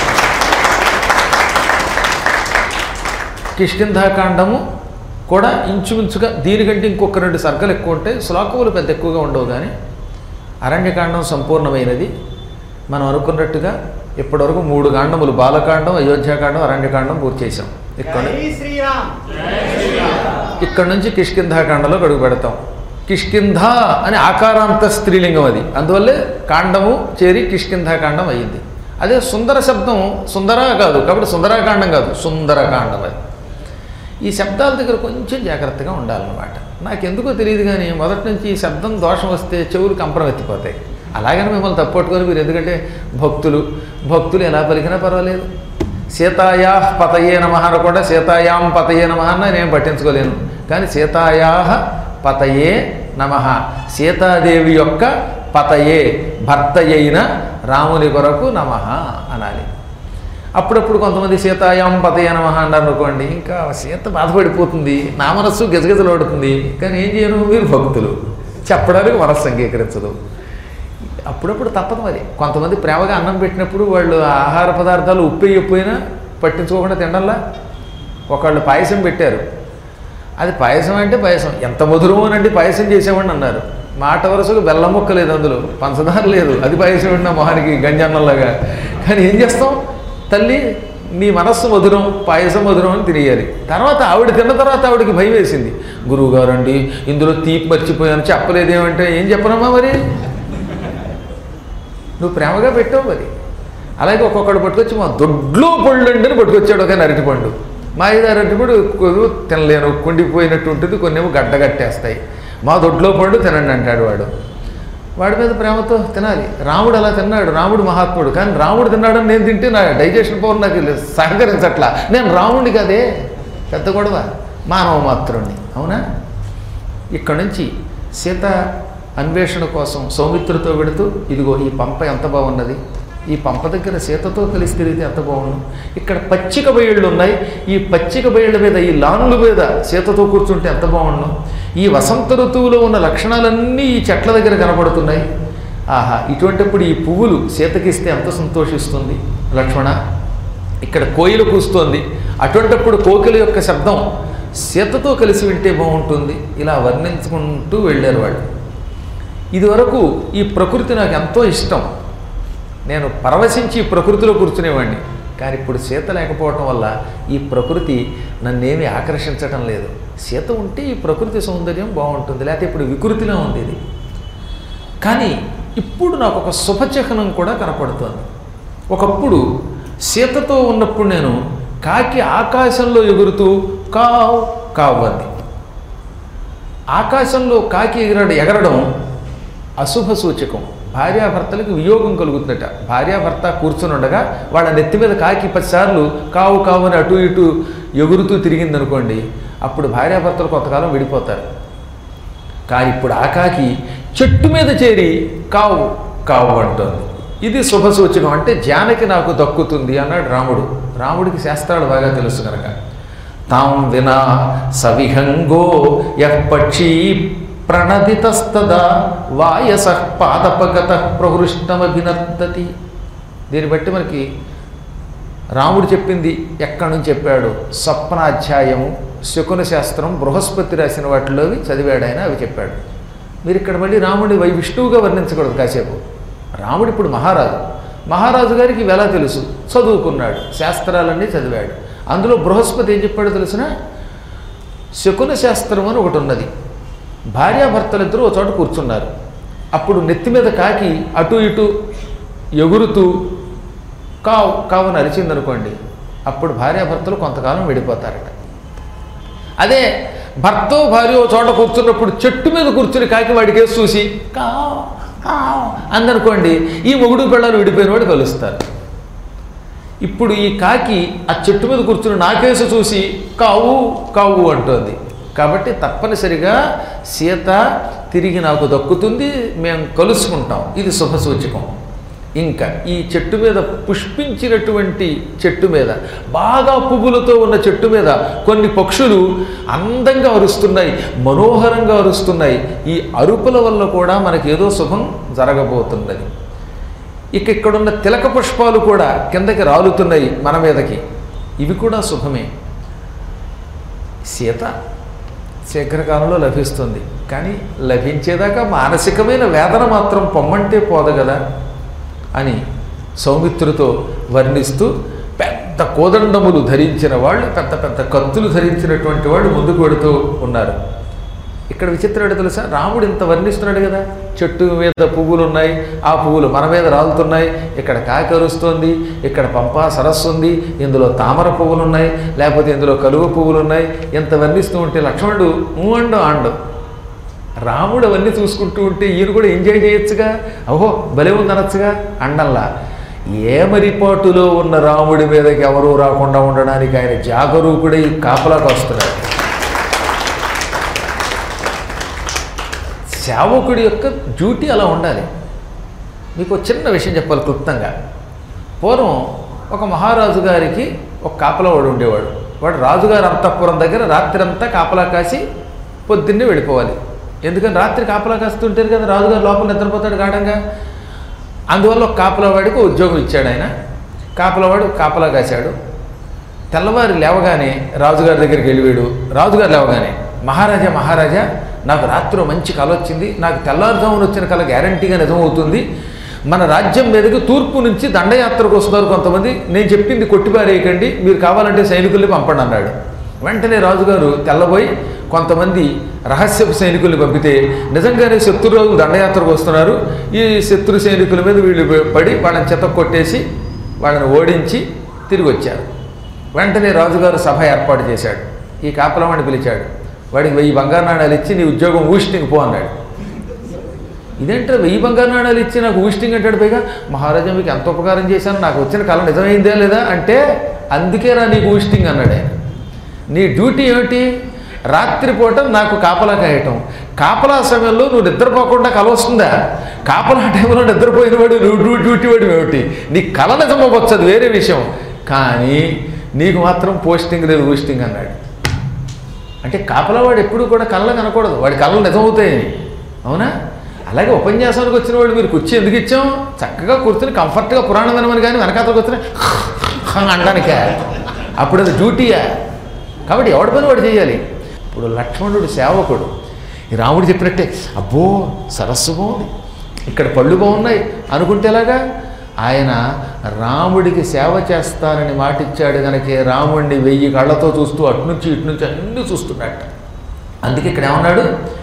కిష్కింధాకాండము కూడా ఇంచుమించుగా దీనికంటే ఇంకొక రెండు సర్గలు ఎక్కువ ఉంటాయి శ్లోకములు పెద్ద ఎక్కువగా ఉండవు కానీ అరణ్యకాండం సంపూర్ణమైనది మనం అనుకున్నట్టుగా ఇప్పటివరకు మూడు కాండములు బాలకాండం అయోధ్యాకాండం అరణ్యకాండం పూర్తి చేశాం ఇక్కడ జై శ్రీరామ్ ఇక్కడ నుంచి కిష్కింధాకాండలో అడుగు పెడతాం కిష్కింధ అని ఆకారాంత స్త్రీలింగం అది అందువల్లే కాండము చేరి కిష్కింధాకాండం అయ్యింది అదే సుందర శబ్దం సుందర కాదు కాబట్టి సుందరాకాండం కాదు సుందరకాండం అది ఈ శబ్దాల దగ్గర కొంచెం జాగ్రత్తగా ఉండాలన్నమాట నాకెందుకో తెలియదు కానీ మొదటి నుంచి ఈ శబ్దం దోషం వస్తే చెవులు కంపరమెత్తిపోతాయి అలాగని మిమ్మల్ని తప్పట్టుకొని మీరు ఎందుకంటే భక్తులు భక్తులు ఎలా పలికినా పర్వాలేదు సీతాయా పతయే నమ అనకుండా సీతాయాం పతయే నమ అన్న నేను పట్టించుకోలేను కానీ సీతాయా పతయే నమ సీతాదేవి యొక్క పతయే భర్త అయిన రాముని కొరకు నమ అనాలి అప్పుడప్పుడు కొంతమంది సీతాయాం పతయ నమ అన్నారు అనుకోండి ఇంకా సీత బాధపడిపోతుంది నా మనస్సు గజగజలాడుతుంది కానీ ఏం చేయను మీరు భక్తులు చెప్పడానికి మనస్సు అంగీకరించదు అప్పుడప్పుడు తప్పదు మరి కొంతమంది ప్రేమగా అన్నం పెట్టినప్పుడు వాళ్ళు ఆహార పదార్థాలు ఉప్పు వేయకపోయినా పట్టించుకోకుండా తినడంలా ఒకళ్ళు పాయసం పెట్టారు అది పాయసం అంటే పాయసం ఎంత మధురం అనండి పాయసం చేసామని అన్నారు మాట వరుసకు బెల్లం ముక్క లేదు అందులో పంచదార లేదు అది పాయసం ఉన్న మొహానికి గంజన్నలాగా కానీ ఏం చేస్తాం తల్లి నీ మనస్సు మధురం పాయసం మధురం అని తినేయాలి తర్వాత ఆవిడ తిన్న తర్వాత ఆవిడకి భయం వేసింది గురువుగారు అండి ఇందులో తీపి మర్చిపోయాను చెప్పలేదేమంటే ఏం చెప్పనమ్మా మరి నువ్వు ప్రేమగా పెట్టావు మరి అలాగే ఒక్కొక్కడు పట్టుకొచ్చి మా దొడ్లో పళ్ళు అని పట్టుకొచ్చాడు ఒక అరటిపండు మా ఐదు అరటిపండు కొద్దిగా తినలేను కుండిపోయినట్టు ఉంటుంది కొన్నేమో గడ్డగట్టేస్తాయి మా దొడ్లో పళ్ళు తినండి అంటాడు వాడు వాడి మీద ప్రేమతో తినాలి రాముడు అలా తిన్నాడు రాముడు మహాత్ముడు కానీ రాముడు తిన్నాడని నేను తింటే నా డైజెషన్ పవర్ నాకు సహకరించట్లా నేను రాముడిని కదే పెద్ద గొడవ మానవ మాత్రుణ్ణి అవునా ఇక్కడ నుంచి సీత అన్వేషణ కోసం సౌమిత్రుతో వెడుతూ ఇదిగో ఈ పంప ఎంత బాగున్నది ఈ పంప దగ్గర సీతతో కలిసి తిరిగితే ఎంత బాగుండు ఇక్కడ పచ్చిక బయళ్ళు ఉన్నాయి ఈ పచ్చిక బయళ్ళ మీద ఈ లాన్ల మీద సీతతో కూర్చుంటే ఎంత బాగుండు ఈ వసంత ఋతువులో ఉన్న లక్షణాలన్నీ ఈ చెట్ల దగ్గర కనబడుతున్నాయి ఆహా ఇటువంటిప్పుడు ఈ పువ్వులు సీతకిస్తే ఎంత సంతోషిస్తుంది లక్ష్మణ ఇక్కడ కోయిల కూస్తోంది అటువంటప్పుడు కోకిల యొక్క శబ్దం సీతతో కలిసి వింటే బాగుంటుంది ఇలా వర్ణించుకుంటూ వెళ్ళారు వాళ్ళు ఇదివరకు ఈ ప్రకృతి నాకు ఎంతో ఇష్టం నేను పరవశించి ఈ ప్రకృతిలో కూర్చునేవాడిని కానీ ఇప్పుడు సీత లేకపోవటం వల్ల ఈ ప్రకృతి నన్నేమీ ఆకర్షించటం లేదు సీత ఉంటే ఈ ప్రకృతి సౌందర్యం బాగుంటుంది లేకపోతే ఇప్పుడు వికృతిలో ఉంది ఇది కానీ ఇప్పుడు నాకు ఒక శుభచిహ్నం కూడా కనపడుతోంది ఒకప్పుడు సీతతో ఉన్నప్పుడు నేను కాకి ఆకాశంలో ఎగురుతూ కావ్ కావ్ అంది ఆకాశంలో కాకి ఎగరడం ఎగరడం అశుభ సూచకం భార్యాభర్తలకు వియోగం కలుగుతుందట భార్యాభర్త కూర్చుని ఉండగా వాళ్ళ నెత్తి మీద కాకి పదిసార్లు కావు కావు అని అటు ఇటు ఎగురుతూ తిరిగిందనుకోండి అప్పుడు భార్యాభర్తలు కొంతకాలం విడిపోతారు కానీ ఇప్పుడు ఆ కాకి చెట్టు మీద చేరి కావు కావు అంటోంది ఇది శుభ సూచకం అంటే జానకి నాకు దక్కుతుంది అన్నాడు రాముడు రాముడికి శాస్త్రాలు బాగా తెలుసు కనుక తాం వినా సవిహంగో యః పక్షీ ప్రణదితస్తదా వాయస పాదపగత ప్రహృష్టమభినర్దతి దీన్ని బట్టి మనకి రాముడు చెప్పింది ఎక్కడి నుంచి చెప్పాడు స్వప్నాధ్యాయము శకున శాస్త్రం బృహస్పతి రాసిన వాటిలోవి చదివాడు ఆయన అవి చెప్పాడు మీరు ఇక్కడ మళ్ళీ రాముడి వై విష్ణువుగా వర్ణించకూడదు కాసేపు రాముడు ఇప్పుడు మహారాజు మహారాజు గారికి ఇవి ఎలా తెలుసు చదువుకున్నాడు శాస్త్రాలన్నీ చదివాడు అందులో బృహస్పతి ఏం చెప్పాడో తెలిసిన శకున శాస్త్రం అని ఒకటి ఉన్నది భార్యాభర్తలిద్దరూ ఒక చోట కూర్చున్నారు అప్పుడు నెత్తి మీద కాకి అటు ఇటు ఎగురుతూ కావు కావుని అరిచిందనుకోండి అప్పుడు భార్యాభర్తలు కొంతకాలం విడిపోతారట అదే భర్త భార్య ఓ చోట కూర్చున్నప్పుడు చెట్టు మీద కూర్చుని కాకి వాడికి వేసి చూసి కావు కావు అందనుకోండి ఈ మొగుడు పిల్లలు విడిపోయిన వాడు కలుస్తారు ఇప్పుడు ఈ కాకి ఆ చెట్టు మీద కూర్చుని నాకేసి చూసి కావు కావు అంటోంది కాబట్టి తప్పనిసరిగా సీత తిరిగి నాకు దక్కుతుంది మేము కలుసుకుంటాం ఇది శుభ సూచకం ఇంకా ఈ చెట్టు మీద పుష్పించినటువంటి చెట్టు మీద బాగా పువ్వులతో ఉన్న చెట్టు మీద కొన్ని పక్షులు అందంగా అరుస్తున్నాయి మనోహరంగా అరుస్తున్నాయి ఈ అరుపుల వల్ల కూడా మనకేదో శుభం జరగబోతున్నది ఇక ఇక్కడున్న తిలక పుష్పాలు కూడా కిందకి రాలుతున్నాయి మన మీదకి ఇవి కూడా శుభమే సీత శీఘ్రకాలంలో లభిస్తుంది కానీ లభించేదాకా మానసికమైన వేదన మాత్రం పొమ్మంటే పోదు కదా అని సౌమిత్రుతో వర్ణిస్తూ పెద్ద కోదండములు ధరించిన వాళ్ళు పెద్ద పెద్ద కత్తులు ధరించినటువంటి వాళ్ళు ముందుకు వెడుతూ ఉన్నారు ఇక్కడ విచిత్రం ఏంటో తెలుసా రాముడు ఇంత వర్ణిస్తున్నాడు కదా చెట్టు మీద పువ్వులు ఉన్నాయి ఆ పువ్వులు మన మీద రాలుతున్నాయి ఇక్కడ కాకి అరుస్తోంది ఇక్కడ పంపా సరస్సు ఉంది ఇందులో తామర పువ్వులు ఉన్నాయి లేకపోతే ఇందులో కలువ పువ్వులు ఉన్నాయి ఇంత వర్ణిస్తూ ఉంటే లక్ష్మణుడు ఊ అండు ఆండు రాముడు అవన్నీ చూసుకుంటూ ఉంటే ఈయన కూడా ఎంజాయ్ చేయొచ్చుగా ఓహో భలే ఉంది అనొచ్చుగా అండంలా ఏమరిపాటులో ఉన్న రాముడి మీదకి ఎవరూ రాకుండా ఉండడానికి ఆయన జాగరూకుడై కాపలాకు వస్తున్నాడు సేవకుడి యొక్క డ్యూటీ అలా ఉండాలి మీకు ఒక చిన్న విషయం చెప్పాలి క్లుప్తంగా పూర్వం ఒక మహారాజు గారికి ఒక కాపలావాడు ఉండేవాడు వాడు రాజుగారి అంతఃపురం దగ్గర రాత్రి కాపలా కాసి పొద్దున్నే వెళ్ళిపోవాలి ఎందుకని రాత్రి కాపలా కాస్తుంటారు కదా రాజుగారు లోపల నిద్రపోతాడు గాఢంగా అందువల్ల ఒక కాపలావాడికి ఉద్యోగం ఇచ్చాడు ఆయన కాపలావాడు కాపలా కాశాడు తెల్లవారి లేవగానే రాజుగారి దగ్గరికి వెళ్ళివాడు రాజుగారు లేవగానే మహారాజా మహారాజా నాకు రాత్రి మంచి కల వచ్చింది నాకు తెల్లారుజామున వచ్చిన కళ గ్యారంటీగా నిజమవుతుంది మన రాజ్యం మీదకి తూర్పు నుంచి దండయాత్రకు వస్తున్నారు కొంతమంది నేను చెప్పింది కొట్టిపారేయకండి మీరు కావాలంటే సైనికుల్ని పంపండి అన్నాడు వెంటనే రాజుగారు తెల్లబోయి కొంతమంది రహస్యపు సైనికుల్ని పంపితే నిజంగానే శత్రురాజులు దండయాత్రకు వస్తున్నారు ఈ శత్రు సైనికుల మీద వీళ్ళు పడి వాళ్ళని చెత్త కొట్టేసి వాళ్ళని ఓడించి తిరిగి వచ్చారు వెంటనే రాజుగారు సభ ఏర్పాటు చేశాడు ఈ కాపలవాడిని పిలిచాడు వాడికి వెయ్యి బంగారు నాణాలు ఇచ్చి నీ ఉద్యోగం ఊష్టింగ్ పో అన్నాడు ఇదేంటే వెయ్యి బంగారు నాణాలు ఇచ్చి నాకు ఊస్టింగ్ అంటాడు పైగా మహారాజా మీకు ఎంత ఉపకారం చేశాను నాకు వచ్చిన కళ నిజమైందే లేదా అంటే అందుకే రా నీకు ఊస్టింగ్ అన్నాడు ఆయన నీ డ్యూటీ ఏమిటి రాత్రిపూట నాకు కాపలా కాయటం కాపలా సమయంలో నువ్వు నిద్రపోకుండా కల వస్తుందా కాపలా టైంలో నిద్రపోయిన వాడు నువ్వు డ్యూ- డ్యూటీ వాడు ఏమిటి నీ కళ నిజమవ్వచ్చు అది వేరే విషయం కానీ నీకు మాత్రం పోస్టింగ్ లేదు ఊస్టింగ్ అన్నాడు అంటే కాపలావాడు ఎప్పుడు కూడా కళ్ళ కనకూడదు వాడి కళ్ళు నిజమవుతాయని అవునా అలాగే ఉపన్యాసానికి వచ్చిన వాడు మీరు కుర్చీ ఎందుకు ఇచ్చాం చక్కగా కూర్చుని కంఫర్ట్గా పురాణం వినమని కానీ వెనకాతలకు కూర్చుని అనడానికే అప్పుడు అది డ్యూటీయా కాబట్టి ఎవడి పని వాడు చేయాలి ఇప్పుడు లక్ష్మణుడు సేవకుడు ఈ రాముడు చెప్పినట్టే అబ్బో సరస్సు బాగుంది ఇక్కడ పళ్ళు బాగున్నాయి అనుకుంటే ఎలాగా ఆయన రాముడికి సేవ చేస్తానని మాటిచ్చాడు కనుక రాముడిని వెయ్యి కళ్ళతో చూస్తూ అట్నుంచి ఇట్నుంచి అన్నీ చూస్తున్నాడు అందుకే ఇక్కడ ఏమన్నాడు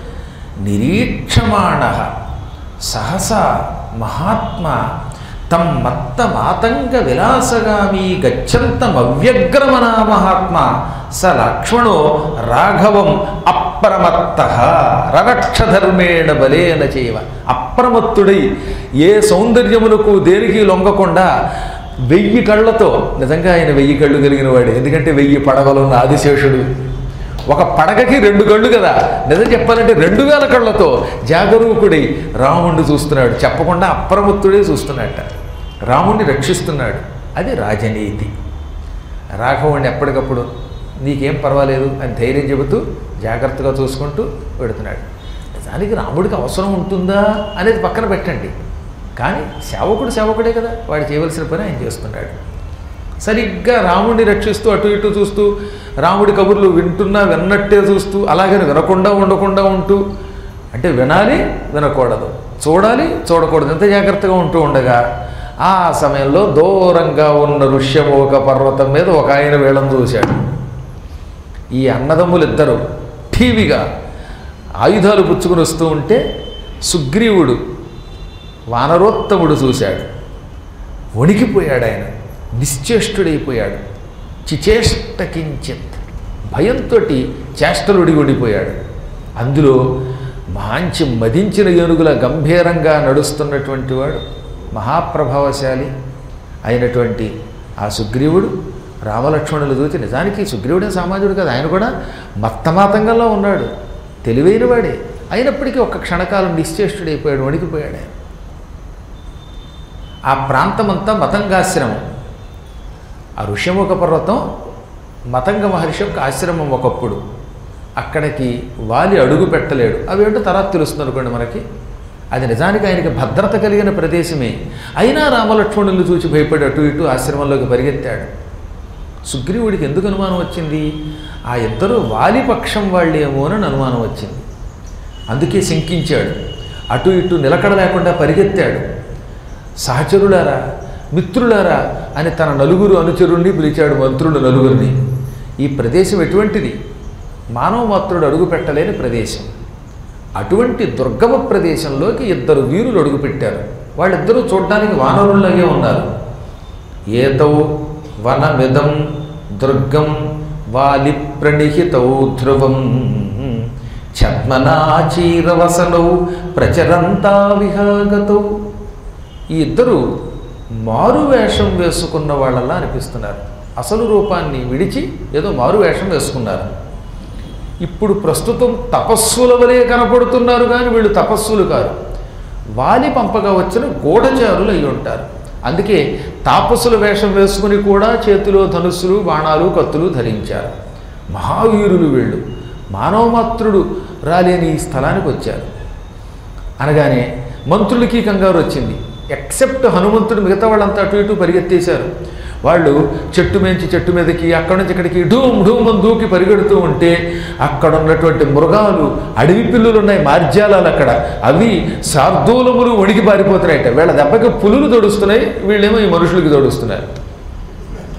నిరీక్షమాణ సహసా మహాత్మ తం మత్త మాతంగ విలాసగామి గచ్చంతం అవ్యగ్రమనా మహాత్మ స లక్ష్మణో రాఘవం అప్రమత్త రరక్షధర్మేణ బలేన చేయవ అప్రమత్తుడై ఏ సౌందర్యమునకు దేనికి లొంగకుండా వెయ్యి కళ్ళతో నిజంగా ఆయన వెయ్యి కళ్ళు కలిగిన వాడే ఎందుకంటే వెయ్యి పడవలు ఉన్న ఆదిశేషుడు ఒక పడగకి రెండు కళ్ళు కదా నిజం చెప్పాలంటే రెండు వేల కళ్ళతో జాగరూకుడై రాముణ్ణి చూస్తున్నాడు చెప్పకుండా అప్రమత్తుడే చూస్తున్నాడట రాముణ్ణి రక్షిస్తున్నాడు అది రాజనీతి రాఘవుణ్ణి ఎప్పటికప్పుడు నీకేం పర్వాలేదు అని ధైర్యం చెబుతూ జాగ్రత్తగా చూసుకుంటూ పెడుతున్నాడు నిజానికి రాముడికి అవసరం ఉంటుందా అనేది పక్కన పెట్టండి కానీ సేవకుడు సేవకుడే కదా వాడు చేయవలసిన పని ఆయన చేస్తున్నాడు సరిగ్గా రాముడిని రక్షిస్తూ అటు ఇటు చూస్తూ రాముడి కబుర్లు వింటున్నా విన్నట్టే చూస్తూ అలాగని వినకుండా ఉండకుండా ఉంటూ అంటే వినాలి వినకూడదు చూడాలి చూడకూడదు ఎంత జాగ్రత్తగా ఉంటూ ఉండగా ఆ సమయంలో దూరంగా ఉన్న ఋష్యమోక పర్వతం మీద ఒక ఆయన వీళ్ళని చూశాడు ఈ అన్నదమ్ములు ఇద్దరు టీవీగా ఆయుధాలు పుచ్చుకుని వస్తూ ఉంటే సుగ్రీవుడు వానరోత్తముడు చూశాడు వణికిపోయాడు ఆయన నిశ్చేష్టుడైపోయాడు చిచేష్ట కించిత్ భయంతో చేష్టలు ఉడిగిపోయాడు అందులో మంచి మదించిన ఏనుగుల గంభీరంగా నడుస్తున్నటువంటి వాడు మహాప్రభావశాలి అయినటువంటి ఆ సుగ్రీవుడు రామలక్ష్మణులు చూచి నిజానికి సుగ్రీవుడే సామాన్యుడు కదా ఆయన కూడా మత్తమాతంగంలో ఉన్నాడు తెలివైన వాడే అయినప్పటికీ ఒక్క క్షణకాలం నిశ్చేష్టుడైపోయాడు వణికిపోయాడు ఆయన ఆ ప్రాంతమంతా మతంగాశ్రమం ఆ ఋష్యముఖ పర్వతం మతంగ మహర్షి యొక్క ఆశ్రమం ఒకప్పుడు అక్కడికి వాలి అడుగు పెట్టలేడు అవేంటో తర్వాత తెలుస్తుంది అనుకోండి మనకి అది నిజానికి ఆయనకి భద్రత కలిగిన ప్రదేశమే అయినా రామలక్ష్మణులు చూసి భయపడి అటు ఇటు ఆశ్రమంలోకి పరిగెత్తాడు సుగ్రీవుడికి ఎందుకు అనుమానం వచ్చింది ఆ ఇద్దరు వాలి పక్షం వాళ్ళేమో అని అనుమానం వచ్చింది అందుకే శంకించాడు అటు ఇటు నిలకడ లేకుండా పరిగెత్తాడు సహచరులారా మిత్రులారా అని తన నలుగురు అనుచరుణ్ణి పిలిచాడు మంత్రులు నలుగురిని ఈ ప్రదేశం ఎటువంటిది మానవ మాత్రుడు అడుగు పెట్టలేని ప్రదేశం అటువంటి దుర్గమ ప్రదేశంలోకి ఇద్దరు వీరులు అడుగుపెట్టారు వాళ్ళిద్దరూ చూడడానికి వానరుల్లాగే ఉన్నారు ఏతౌ వనమిదం దుర్గం వాలి ప్రణిహితౌ ధ్రువం ఛద్మనాచీరవసనౌ ప్రచరంతా విహాగతౌ ఈ ఇద్దరు మారు వేషం వేసుకున్న వాళ్ళలా అనిపిస్తున్నారు అసలు రూపాన్ని విడిచి ఏదో మారు వేషం వేసుకున్నారు ఇప్పుడు ప్రస్తుతం తపస్సుల వలె కనపడుతున్నారు కానీ వీళ్ళు తపస్సులు కారు వాలి పంపగా వచ్చిన గూఢచారులు అయి ఉంటారు అందుకే తాపసుల వేషం వేసుకుని కూడా చేతిలో ధనుస్సులు బాణాలు కత్తులు ధరించారు మహావీరులు వీళ్ళు మానవమాత్రుడు రాలేని ఈ స్థలానికి వచ్చారు అనగానే మంత్రులకి కంగారు వచ్చింది ఎక్సెప్ట్ హనుమంతుడు మిగతా వాళ్ళంతా అటు ఇటు పరిగెత్తేశారు వాళ్ళు చెట్టు మించి చెట్టు మీదకి అక్కడి నుంచి ఇక్కడికి ఢూమ్ ఢూమ్ అని దూకి పరిగెడుతూ ఉంటే అక్కడ ఉన్నటువంటి మృగాలు అడవి పిల్లులు ఉన్నాయి మార్జాలాలు అక్కడ అవి శార్దూలములు వణికి పారిపోతున్నాయట వీళ్ళ దెబ్బకి పులులు తొడుస్తున్నాయి వీళ్ళేమో ఈ మనుషులకి తొడుస్తున్నారు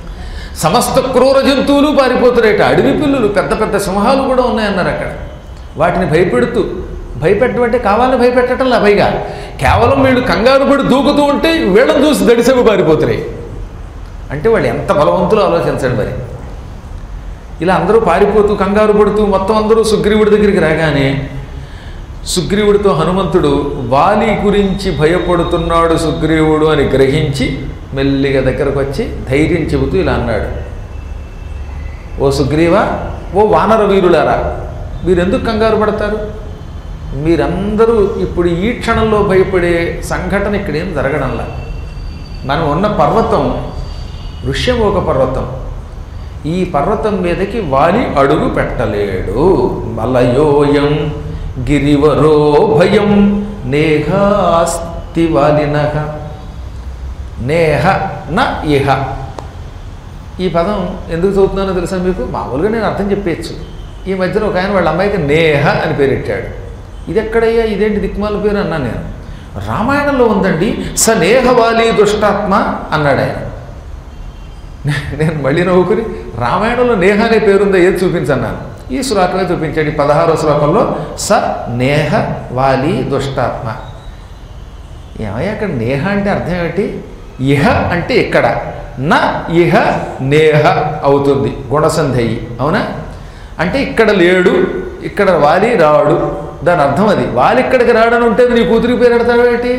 సమస్త క్రూర జంతువులు పారిపోతున్నాయట అడవి పిల్లులు పెద్ద పెద్ద సింహాలు కూడా ఉన్నాయన్నారు అక్కడ వాటిని భయపెడుతూ భయపెట్టడం అంటే కావాలని భయపెట్టడం లా పైగా కేవలం వీళ్ళు కంగారు పడి దూకుతూ ఉంటే వీళ్ళని చూసి దడిసెవి పారిపోతున్నాయి అంటే వాళ్ళు ఎంత బలవంతులు ఆలోచించండి మరి ఇలా అందరూ పారిపోతూ కంగారు పడుతూ మొత్తం అందరూ సుగ్రీవుడి దగ్గరికి రాగానే సుగ్రీవుడితో హనుమంతుడు వాలి గురించి భయపడుతున్నాడు సుగ్రీవుడు అని గ్రహించి మెల్లిగా దగ్గరకు వచ్చి ధైర్యం చెబుతూ ఇలా అన్నాడు ఓ సుగ్రీవ ఓ వానర వీరులారా మీరెందుకు కంగారు పడతారు మీరందరూ ఇప్పుడు ఈ క్షణంలో భయపడే సంఘటన ఇక్కడ ఏం జరగడంలా మనం ఉన్న పర్వతం ఋష్యమోక పర్వతం ఈ పర్వతం మీదకి వాలి అడుగు పెట్టలేడు మలయోయం గిరివరో భయం నేహాస్తి వాలినహ నేహ న ఇహ ఈ పదం ఎందుకు చదువుతున్నానో తెలుసా మీకు మామూలుగా నేను అర్థం చెప్పేయచ్చు ఈ మధ్యన ఒక ఆయన వాళ్ళ అమ్మాయికి నేహ అని పేరెట్టాడు ఇది ఎక్కడయ్యా ఇదేంటి దిక్మాల పేరు అన్నాను నేను రామాయణంలో ఉందండి స నేహవాలి దుష్టాత్మ అన్నాడు ఆయన నేను మళ్ళీ నవ్వుకుని రామాయణంలో నేహ అనే పేరుందో ఏది చూపించన్నాను ఈ శ్లోకమే చూపించాడు ఈ పదహారో శ్లోకంలో స నేహ వాలి దుష్టాత్మ ఏమయ్య అక్కడ నేహ అంటే అర్థం ఏమిటి ఇహ అంటే ఇక్కడ న ఇహ నేహ అవుతుంది గుణసంధయి అవునా అంటే ఇక్కడ లేడు ఇక్కడ వాలి రాడు దాని అర్థం అది వాలి ఇక్కడికి రాడని ఉంటే నీ కూతురికి పేరు పెడతావేటి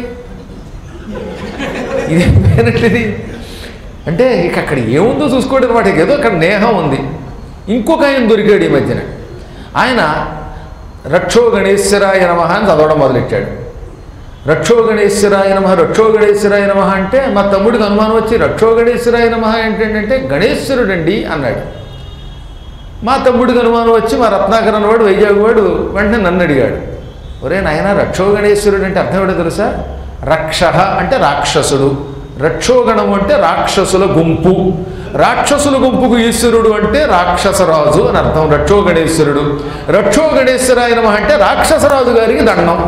ఇది పేరంటిది అంటే ఇక అక్కడ ఏముందో చూసుకోవడం వాటికి ఏదో అక్కడ నేహం ఉంది ఇంకొక ఆయన దొరికాడు ఈ మధ్యన ఆయన రక్షో గణేశ్వరాయ నమ అని చదవడం మొదలెట్టాడు రక్షో గణేశ్వరాయ నమ రక్షో గణేశ్వరాయ నమ అంటే మా తమ్ముడికి అనుమానం వచ్చి రక్షో గణేశ్వరాయ నమ ఏంటంటే గణేశ్వరుడండి అన్నాడు మా తమ్ముడికి అనుమానం వచ్చి మా రత్నాకరన్ వాడు వైజాగ్ వాడు వెంటనే నన్ను అడిగాడు ఒరే నాయన రక్షో గణేశ్వరుడు అంటే అర్థం ఏంటో తెలుసా రక్ష అంటే రాక్షసుడు రక్షోగణము అంటే రాక్షసుల గుంపు రాక్షసుల గుంపుకు ఈశ్వరుడు అంటే రాక్షసరాజు అని అర్థం రక్షో గణేశ్వరుడు రక్షో గణేశ్వరాయ నమ అంటే రాక్షసరాజు గారికి దండం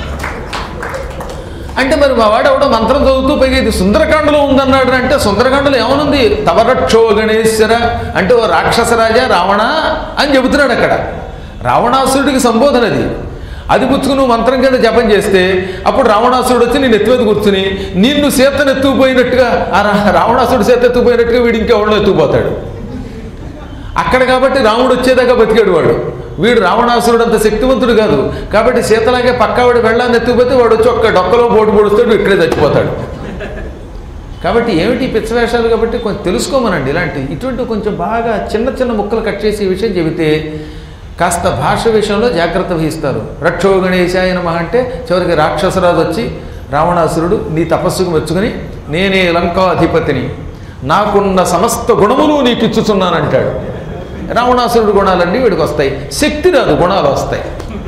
అంటే మరి మా వాడు ఎవడో మంత్రం చదువుతూ పైగా ఇది సుందరకాండలో ఉందన్నాడు అంటే సుందరకాండలో ఏమనుంది తవరక్షో గణేశ్వర అంటే ఓ రాక్షసరాజా రావణ అని చెబుతున్నాడు అక్కడ రావణాసురుడికి సంబోధన అది అది పుచ్చుకుని నువ్వు మంత్రం కింద జపం చేస్తే అప్పుడు రావణాసురుడు వచ్చి నేను ఎత్తుమీద కూర్చుని నిన్ను సీతను ఎత్తుకుపోయినట్టుగా ఆ రా- రావణాసురుడు సీత ఎత్తుకుపోయినట్టుగా వీడు ఇంకెవడో ఎత్తుకుపోతాడు అక్కడ కాబట్టి రాముడు వచ్చేదాకా బతికాడు వాడు వీడు రావణాసురుడు అంత శక్తివంతుడు కాదు కాబట్టి సీతలాగే పక్కావిడ వెళ్ళాన్ని ఎత్తుకుపోతే వాడు వచ్చి ఒక్క డొక్కలో పోటు పొడుస్తాడు ఇక్కడే చచ్చిపోతాడు కాబట్టి ఏమిటి ఈ పిచ్చ వేషాలు కాబట్టి కొంచెం తెలుసుకోమనండి ఇలాంటి ఇటువంటి కొంచెం బాగా చిన్న చిన్న ముక్కలు కట్ చేసి ఈ విషయం చెబితే కాస్త భాష విషయంలో జాగ్రత్త వహిస్తారు రక్షో గణేశాయ నమః అంటే చివరికి రాక్షసరాజు వచ్చి రావణాసురుడు నీ తపస్సుకు మెచ్చుకుని నేనే లంకాధిపతిని నాకున్న సమస్త గుణములు నీకు ఇచ్చుచున్నానంటాడు రావణాసురుడు గుణాలన్నీ వీడికి వస్తాయి శక్తి రాదు గుణాలు వస్తాయి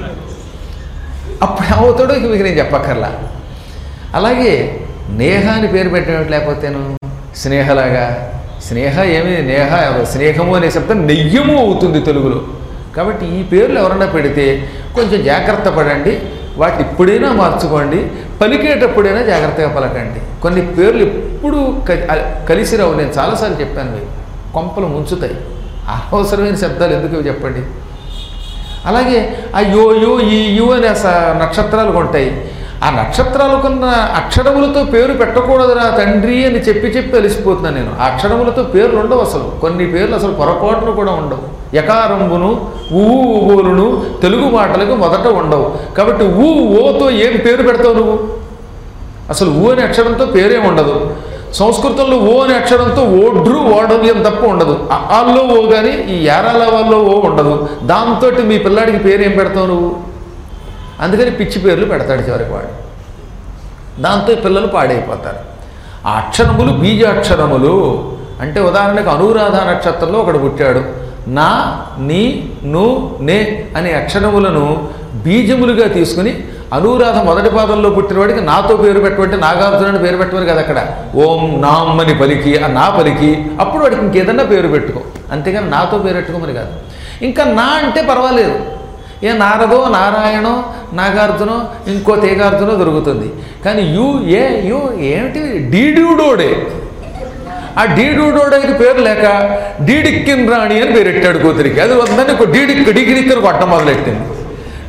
అప్పుడు ఏమవుతాడో ఇక మీకు నేను చెప్పక్కర్లా అలాగే నేహ అని పేరు పెట్టినట్టు లేకపోతేను స్నేహలాగా స్నేహ ఏమి నేహ ఎవరు స్నేహము అనే శబ్దం నెయ్యము అవుతుంది తెలుగులో కాబట్టి ఈ పేర్లు ఎవరన్నా పెడితే కొంచెం జాగ్రత్త పడండి వాటిని ఇప్పుడైనా మార్చుకోండి పలికేటప్పుడైనా జాగ్రత్తగా పలకండి కొన్ని పేర్లు ఎప్పుడు క- అ- కలిసి రావు నేను చాలాసార్లు చెప్పాను మీకు కొంపలు ముంచుతాయి అనవసరమైన శబ్దాలు ఎందుకు ఇవి చెప్పండి అలాగే ఆ యో యో ఈ యు అనే స- నక్షత్రాలు ఉంటాయి ఆ నక్షత్రాలకున్న అక్షరములతో పేరు పెట్టకూడదురా తండ్రి అని చెప్పి చెప్పి అలిసిపోతున్నాను నేను ఆ అక్షరములతో పేర్లు ఉండవు అసలు కొన్ని పేర్లు అసలు పొరపాటును కూడా ఉండవు యకారంబును ఊ ఊలును తెలుగు మాటలకు మొదట ఉండవు కాబట్టి ఊ ఓతో ఏం పేరు పెడతావు నువ్వు అసలు ఊ అనే అక్షరంతో పేరే ఉండదు సంస్కృతంలో ఓ అనే అక్షరంతో ఓడ్రు ఓడవ్యం తప్ప ఉండదు అ- ఆల్లో ఓ కానీ ఈ యారాల వాళ్ళలో ఓ ఉండదు దాంతో మీ పిల్లాడికి పేరు ఏం పెడతావు నువ్వు అందుకని పిచ్చి పేర్లు పెడతాడు చివరికి వాడు దాంతో ఈ పిల్లలు పాడైపోతారు ఆ అక్షరములు బీజాక్షరములు అంటే ఉదాహరణకు అనురాధ నక్షత్రంలో ఒకడు పుట్టాడు నా నీ ను నే అనే అక్షరములను బీజములుగా తీసుకుని అనురాధ మొదటి పాదంలో పుట్టినవాడికి నాతో పేరు పెట్టమంటే నాగార్జున అని పేరు పెట్టవారు కదా అక్కడ ఓం నామ్ అని పలికి ఆ నా పలికి అప్పుడు వాడికి ఇంకేదన్నా పేరు పెట్టుకో అంతేగాని నాతో పేరు పెట్టుకోమని కాదు ఇంకా నా అంటే పర్వాలేదు ఏ నారదో నారాయణో నాగార్జునో ఇంకో తీగార్జునో దొరుకుతుంది కానీ యు ఏ యు ఏమిటి డీడ్యూడోడే ఆ డీడూడోడైకి పేరు లేక డీడిక్కిన్ రాణి అని పేరెట్టాడు కూతురికి అది వద్దని డీడిక్ డిగిడిక్కని కొట్టడం మొదలెట్టింది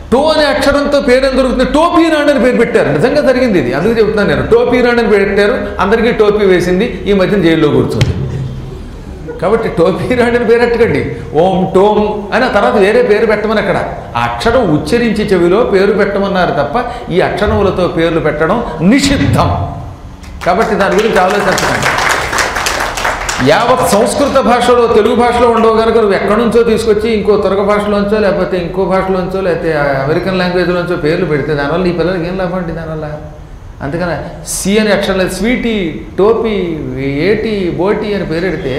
టో అనే అక్షరంతో పేరు ఏం దొరుకుతుంది టోపీ రాణి అని పేరు పెట్టారు నిజంగా జరిగింది ఇది అందుకు చెప్తున్నాను నేను టోపీ రాణి అని పెట్టారు అందరికీ టోపీ వేసింది ఈ మధ్యన జైల్లో కూర్చుంది కాబట్టి టోపీ రాణి అని పేరు పెట్టకండి ఓం టోం అని ఆ తర్వాత వేరే పేరు పెట్టమని అక్కడ ఆ అక్షరం ఉచ్చరించి చెవిలో పేరు పెట్టమన్నారు తప్ప ఈ అక్షరములతో పేర్లు పెట్టడం నిషిద్ధం కాబట్టి దాని గురించి ఆలోచించండి యావత్ సంస్కృత భాషలో తెలుగు భాషలో ఉండవు కనుక నువ్వు ఎక్కడి నుంచో తీసుకొచ్చి ఇంకో తురగ భాషలోంచో లేకపోతే ఇంకో భాషలోంచో లేకపోతే అమెరికన్ లాంగ్వేజ్లోంచో పేర్లు పెడితే దానివల్ల ఈ పిల్లలకి ఏం లాభం అండి దానివల్ల అందుకని సి అని అక్షరం లేదు స్వీటీ టోపీ ఏటి బోటి అని పేరు పెడితే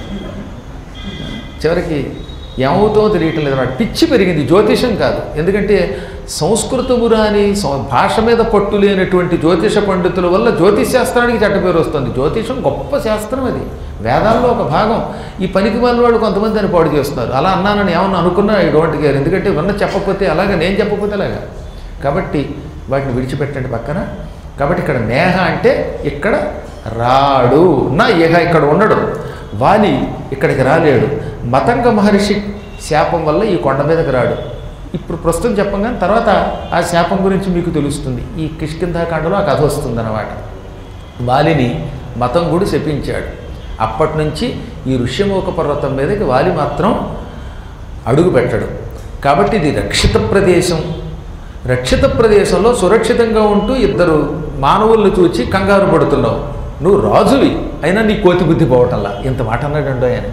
చివరికి ఏమవుతుందో తెలియటం లేదు అన్నమాట పిచ్చి పెరిగింది జ్యోతిషం కాదు ఎందుకంటే సంస్కృతము రాని సం- భాష మీద పట్టు లేనటువంటి జ్యోతిష పండితుల వల్ల జ్యోతిష్ శాస్త్రానికి చెడ్డ పేరు వస్తుంది జ్యోతిషం గొప్ప శాస్త్రం అది వేదాల్లో ఒక భాగం ఈ పనికి వాళ్ళ వాళ్ళు కొంతమంది దాన్ని పాడు చేస్తున్నారు అలా అన్నానని ఏమన్నా అనుకున్నా ఐ డోంట్ కేర్ ఎందుకంటే విన్న చెప్పకపోతే అలాగే నేను చెప్పకపోతే అలాగా కాబట్టి వాటిని విడిచిపెట్టండి పక్కన కాబట్టి ఇక్కడ నేహ అంటే ఇక్కడ రాడు నా ఇహ ఇక్కడ ఉండడు వాలి ఇక్కడికి రాలేడు మతంగ మహర్షి శాపం వల్ల ఈ కొండ మీదకి రాడు ఇప్పుడు ప్రస్తుతం చెప్పంగానే తర్వాత ఆ శాపం గురించి మీకు తెలుస్తుంది ఈ కిష్కింధాకాండలో ఆ కథ వస్తుందన్నమాట వాలిని మతంగుడు శపించాడు అప్పటి నుంచి ఈ ఋష్యమూక పర్వతం మీదకి వాలి మాత్రం అడుగు పెట్టడు కాబట్టి ఇది రక్షిత ప్రదేశం రక్షిత ప్రదేశంలో సురక్షితంగా ఉంటూ ఇద్దరు మానవుల్ని చూచి కంగారు పడుతున్నావు నువ్వు రాజువి అయినా నీ కోతి బుద్ధి పోవటంలా ఇంత మాట అన్నాడండో ఆయన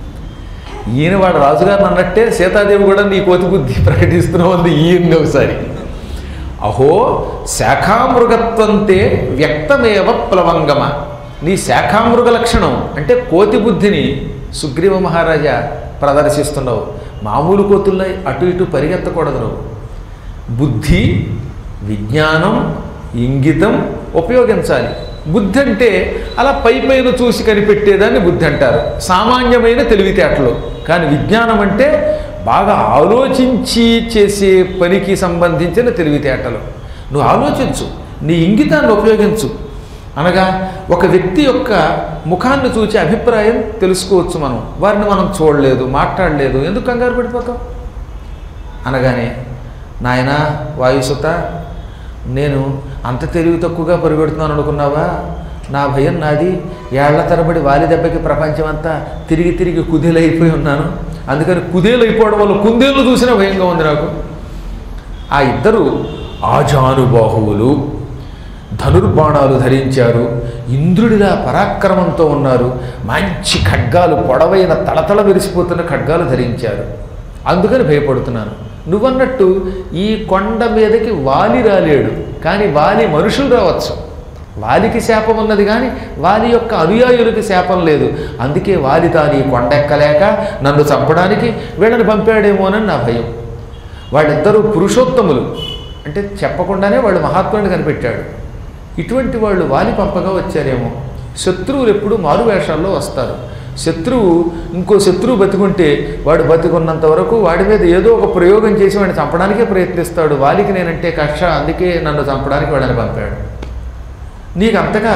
ఈయన వాడు రాజుగారిని అన్నట్టే సీతాదేవి కూడా నీ కోతి బుద్ధి ప్రకటిస్తూనే ఉంది ఈయన్ని ఒకసారి అహో శాఖామృగత్వంతే వ్యక్తమేవ ప్లవంగమ నీ శాఖామృగ లక్షణం అంటే కోతి బుద్ధిని సుగ్రీవ మహారాజా ప్రదర్శిస్తున్నావు మామూలు కోతుల్లో అటు ఇటు పరిగెత్తకూడదు నువ్వు బుద్ధి విజ్ఞానం ఇంగితం ఉపయోగించాలి బుద్ధి అంటే అలా పై పైన చూసి కనిపెట్టేదాన్ని బుద్ధి అంటారు సామాన్యమైన తెలివితేటలు కానీ విజ్ఞానం అంటే బాగా ఆలోచించి చేసే పనికి సంబంధించిన తెలివితేటలు నువ్వు ఆలోచించు నీ ఇంగితాన్ని ఉపయోగించు అనగా ఒక వ్యక్తి యొక్క ముఖాన్ని చూచి అభిప్రాయం తెలుసుకోవచ్చు మనం వారిని మనం చూడలేదు మాట్లాడలేదు ఎందుకు కంగారు పడిపోతాం అనగానే నాయన వాయుసుత నేను అంత తెలివి తక్కువగా పరిగెడుతున్నాను అనుకున్నావా నా భయం నాది ఏళ్ల తరబడి వాలి దెబ్బకి ప్రపంచం అంతా తిరిగి తిరిగి కుదేలైపోయి ఉన్నాను అందుకని కుదేలైపోవడం వల్ల కుందేలు చూసినా భయంగా ఉంది నాకు ఆ ఇద్దరు ఆజానుబాహువులు ధనుర్బాణాలు ధరించారు ఇంద్రుడిలా పరాక్రమంతో ఉన్నారు మంచి ఖడ్గాలు పొడవైన తళతళ విరిసిపోతున్న ఖడ్గాలు ధరించారు అందుకని భయపడుతున్నాను నువ్వన్నట్టు ఈ కొండ మీదకి వాలి రాలేడు కానీ వాలి మనుషులు రావచ్చు వాలికి శాపం ఉన్నది కానీ వాలి యొక్క అనుయాయులకి శాపం లేదు అందుకే వాలి తాను ఈ కొండ ఎక్కలేక నన్ను చంపడానికి వీళ్ళని పంపాడేమోనని నా భయం వాళ్ళిద్దరూ పురుషోత్తములు అంటే చెప్పకుండానే వాళ్ళు మహాత్ముడిని కనిపెట్టాడు ఇటువంటి వాళ్ళు వాలి పంపగా వచ్చారేమో శత్రువులు ఎప్పుడు మారు వేషాల్లో వస్తారు శత్రువు ఇంకో శత్రువు బతికుంటే వాడు బతికున్నంత వరకు వాడి మీద ఏదో ఒక ప్రయోగం చేసి వాడిని చంపడానికే ప్రయత్నిస్తాడు వాలికి నేనంటే కక్ష అందుకే నన్ను చంపడానికి వాడిని పంపాడు నీకు అంతగా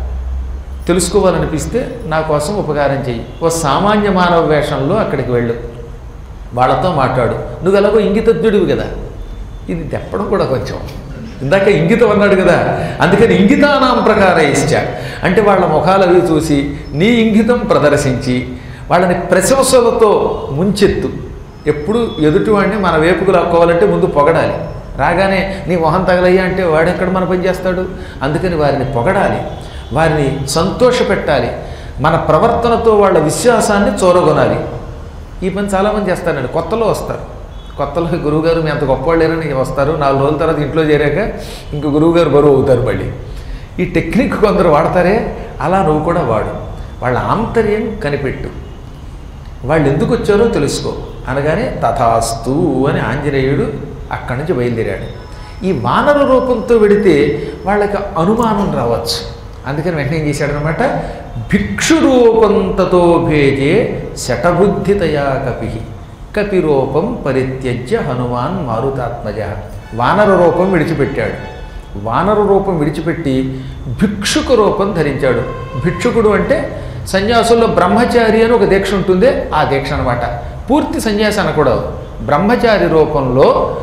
తెలుసుకోవాలనిపిస్తే నా కోసం ఉపకారం చెయ్యి ఓ సామాన్య మానవ వేషంలో అక్కడికి వెళ్ళు వాళ్ళతో మాట్లాడు నువ్వు ఎలాగో ఇంగితజ్ఞుడివి కదా ఇది తెప్పడం కూడా కొంచెం ఇందాక ఇంగితం అన్నాడు కదా అందుకని ఇంగితానాం ప్రకార ఇచ్చా అంటే వాళ్ళ ముఖాలు అవి చూసి నీ ఇంగితం ప్రదర్శించి వాళ్ళని ప్రశంసలతో ముంచెత్తు ఎప్పుడు ఎదుటివాడిని మన వేపుకు లాక్కోవాలంటే ముందు పొగడాలి రాగానే నీ మొహం తగలయ్యా అంటే వాడెక్కడ మన పని చేస్తాడు అందుకని వారిని పొగడాలి వారిని సంతోషపెట్టాలి మన ప్రవర్తనతో వాళ్ళ విశ్వాసాన్ని చూరగొనాలి ఈ పని చాలామంది చేస్తారండి కొత్తలో వస్తారు కొత్తలో గురువుగారు మీ అంత గొప్పవాళ్ళేరని వస్తారు నాలుగు రోజుల తర్వాత ఇంట్లో చేరాక ఇంక గురువుగారు బరువు అవుతారు మళ్ళీ ఈ టెక్నిక్ కొందరు వాడతారే అలా నువ్వు కూడా వాడు వాళ్ళ ఆంతర్యం కనిపెట్టు వాళ్ళు ఎందుకు వచ్చారో తెలుసుకో అనగానే తథాస్తు అని ఆంజనేయుడు అక్కడి నుంచి బయలుదేరాడు ఈ వానర రూపంతో వెడితే వాళ్ళకి అనుమానం రావచ్చు అందుకని వెంటనే ఏం చేశాడనమాట భిక్షు రూపంతతో భేజే శటబుద్ధితయా కపి కపి రూపం పరిత్యజ్య హనుమాన్ మారుతాత్మజ వానర రూపం విడిచిపెట్టాడు వానర రూపం విడిచిపెట్టి భిక్షుక రూపం ధరించాడు భిక్షుకుడు అంటే సన్యాసుల్లో బ్రహ్మచారి అని ఒక దీక్ష ఉంటుంది ఆ దీక్ష అనమాట పూర్తి సన్యాసి అనకూడదు బ్రహ్మచారి రూపంలో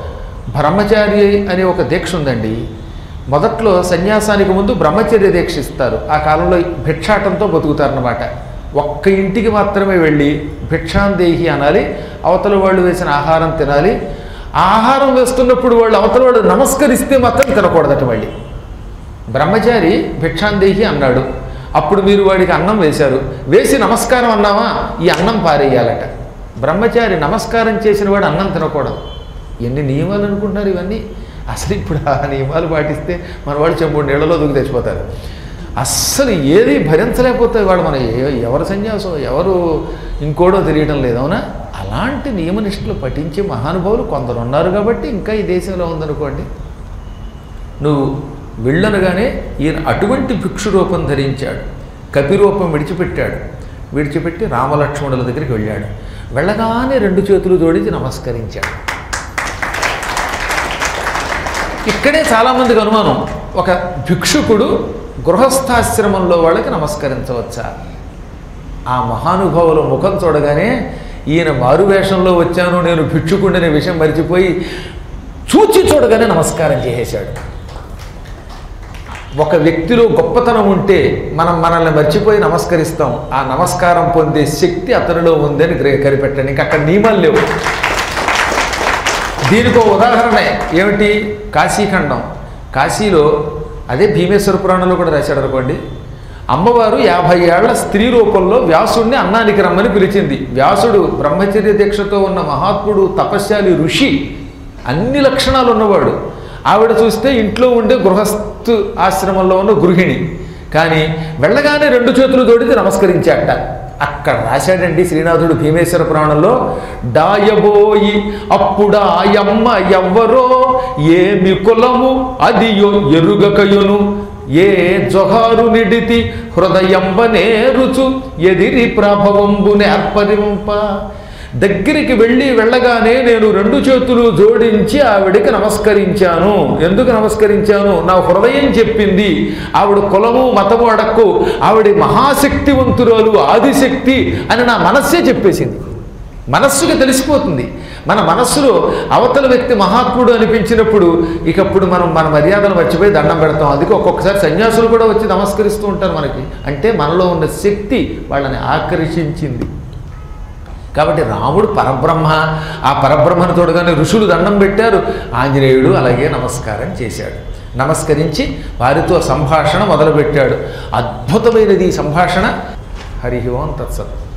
బ్రహ్మచారి అనే ఒక దీక్ష ఉందండి మొదట్లో సన్యాసానికి ముందు బ్రహ్మచర్య దీక్ష ఇస్తారు ఆ కాలంలో భిక్షాటంతో బతుకుతారన్నమాట ఒక్క ఇంటికి మాత్రమే వెళ్ళి భిక్షాందేహి అనాలి అవతల వాళ్ళు వేసిన ఆహారం తినాలి ఆ ఆహారం వేస్తున్నప్పుడు వాళ్ళు అవతల వాళ్ళు నమస్కరిస్తే మాత్రం తినకూడదట మళ్ళీ బ్రహ్మచారి భిక్షాందేహి అన్నాడు అప్పుడు మీరు వాడికి అన్నం వేశారు వేసి నమస్కారం అన్నావా ఈ అన్నం పారేయాలట బ్రహ్మచారి నమస్కారం చేసిన వాడు అన్నం తినకూడదు ఎన్ని నియమాలు అనుకుంటున్నారు ఇవన్నీ అసలు ఇప్పుడు ఆ నియమాలు పాటిస్తే మన వాళ్ళు చెంబు నీళ్ళలో దూకి తెచ్చిపోతారు అస్సలు ఏది భరించలేకపోతే వాడు మన ఏ- ఎవరు సన్యాసం ఎవరు ఇంకోడో తెలియడం లేదు అవునా అలాంటి నియమనిష్టలు పఠించే మహానుభావులు కొందరు ఉన్నారు కాబట్టి ఇంకా ఈ దేశంలో ఉందనుకోండి నువ్వు వెళ్ళనగానే ఈయన అటువంటి భిక్షు రూపం ధరించాడు కపి రూపం విడిచిపెట్టాడు విడిచిపెట్టి రామలక్ష్మణుల దగ్గరికి వెళ్ళాడు వెళ్ళగానే రెండు చేతులు జోడించి నమస్కరించాడు ఇక్కడే చాలామందికి అనుమానం ఒక భిక్షుకుడు గృహస్థాశ్రమంలో వాళ్ళకి నమస్కరించవచ్చా ఆ మహానుభావుల ముఖం చూడగానే ఈయన మారువేషంలో వచ్చాను నేను భిక్షుకుండనే విషయం మరిచిపోయి చూచి చూడగానే నమస్కారం చేసేశాడు ఒక వ్యక్తిలో గొప్పతనం ఉంటే మనం మనల్ని మర్చిపోయి నమస్కరిస్తాం ఆ నమస్కారం పొందే శక్తి అతనిలో ఉందని గ్రే- కనిపెట్టండి ఇంకా అక్కడ నియమాలు లేవు దీనికి ఒక ఉదాహరణ ఏమిటి కాశీఖండం కాశీలో అదే భీమేశ్వర పురాణంలో కూడా రాశాడు అనుకోండి అమ్మవారు యాభై ఏళ్ల స్త్రీ రూపంలో వ్యాసుడిని అన్నానికి రమ్మని పిలిచింది వ్యాసుడు బ్రహ్మచర్య దీక్షతో ఉన్న మహాత్ముడు తపస్యాలి ఋషి అన్ని లక్షణాలు ఉన్నవాడు ఆవిడ చూస్తే ఇంట్లో ఉండే గృహస్థు ఆశ్రమంలో ఉన్న గృహిణి కానీ వెళ్ళగానే రెండు చేతులు జోడితే నమస్కరించాట అక్కడ రాశాడండి శ్రీనాథుడు భీమేశ్వర పురాణంలో డాయబోయి అప్పుడాయమ్మ ఎవ్వరో ఏమి కులము అదియో ఎరుగకయును ఏ జొహారు నిడితి హృదయంబనే రుచు ఎదిరి ప్రభవంబుని అర్పరింప దగ్గరికి వెళ్ళి వెళ్ళగానే నేను రెండు చేతులు జోడించి ఆవిడికి నమస్కరించాను ఎందుకు నమస్కరించాను నా హృదయం చెప్పింది ఆవిడ కులము మతము అడక్కు ఆవిడ మహాశక్తివంతురాలు ఆదిశక్తి అని నా మనస్సే చెప్పేసింది మనస్సుకి తెలిసిపోతుంది మన మనస్సులో అవతల వ్యక్తి మహాత్ముడు అనిపించినప్పుడు ఇకప్పుడు మనం మన మర్యాదను మర్చిపోయి దండం పెడతాం అందుకే ఒక్కొక్కసారి సన్యాసులు కూడా వచ్చి నమస్కరిస్తూ ఉంటారు మనకి అంటే మనలో ఉన్న శక్తి వాళ్ళని ఆకర్షించింది కాబట్టి రాముడు పరబ్రహ్మ ఆ పరబ్రహ్మను తోడుగానే ఋషులు దండం పెట్టారు ఆంజనేయుడు అలాగే నమస్కారం చేశాడు నమస్కరించి వారితో సంభాషణ మొదలుపెట్టాడు అద్భుతమైనది ఈ సంభాషణ హరి ఓం తత్సత్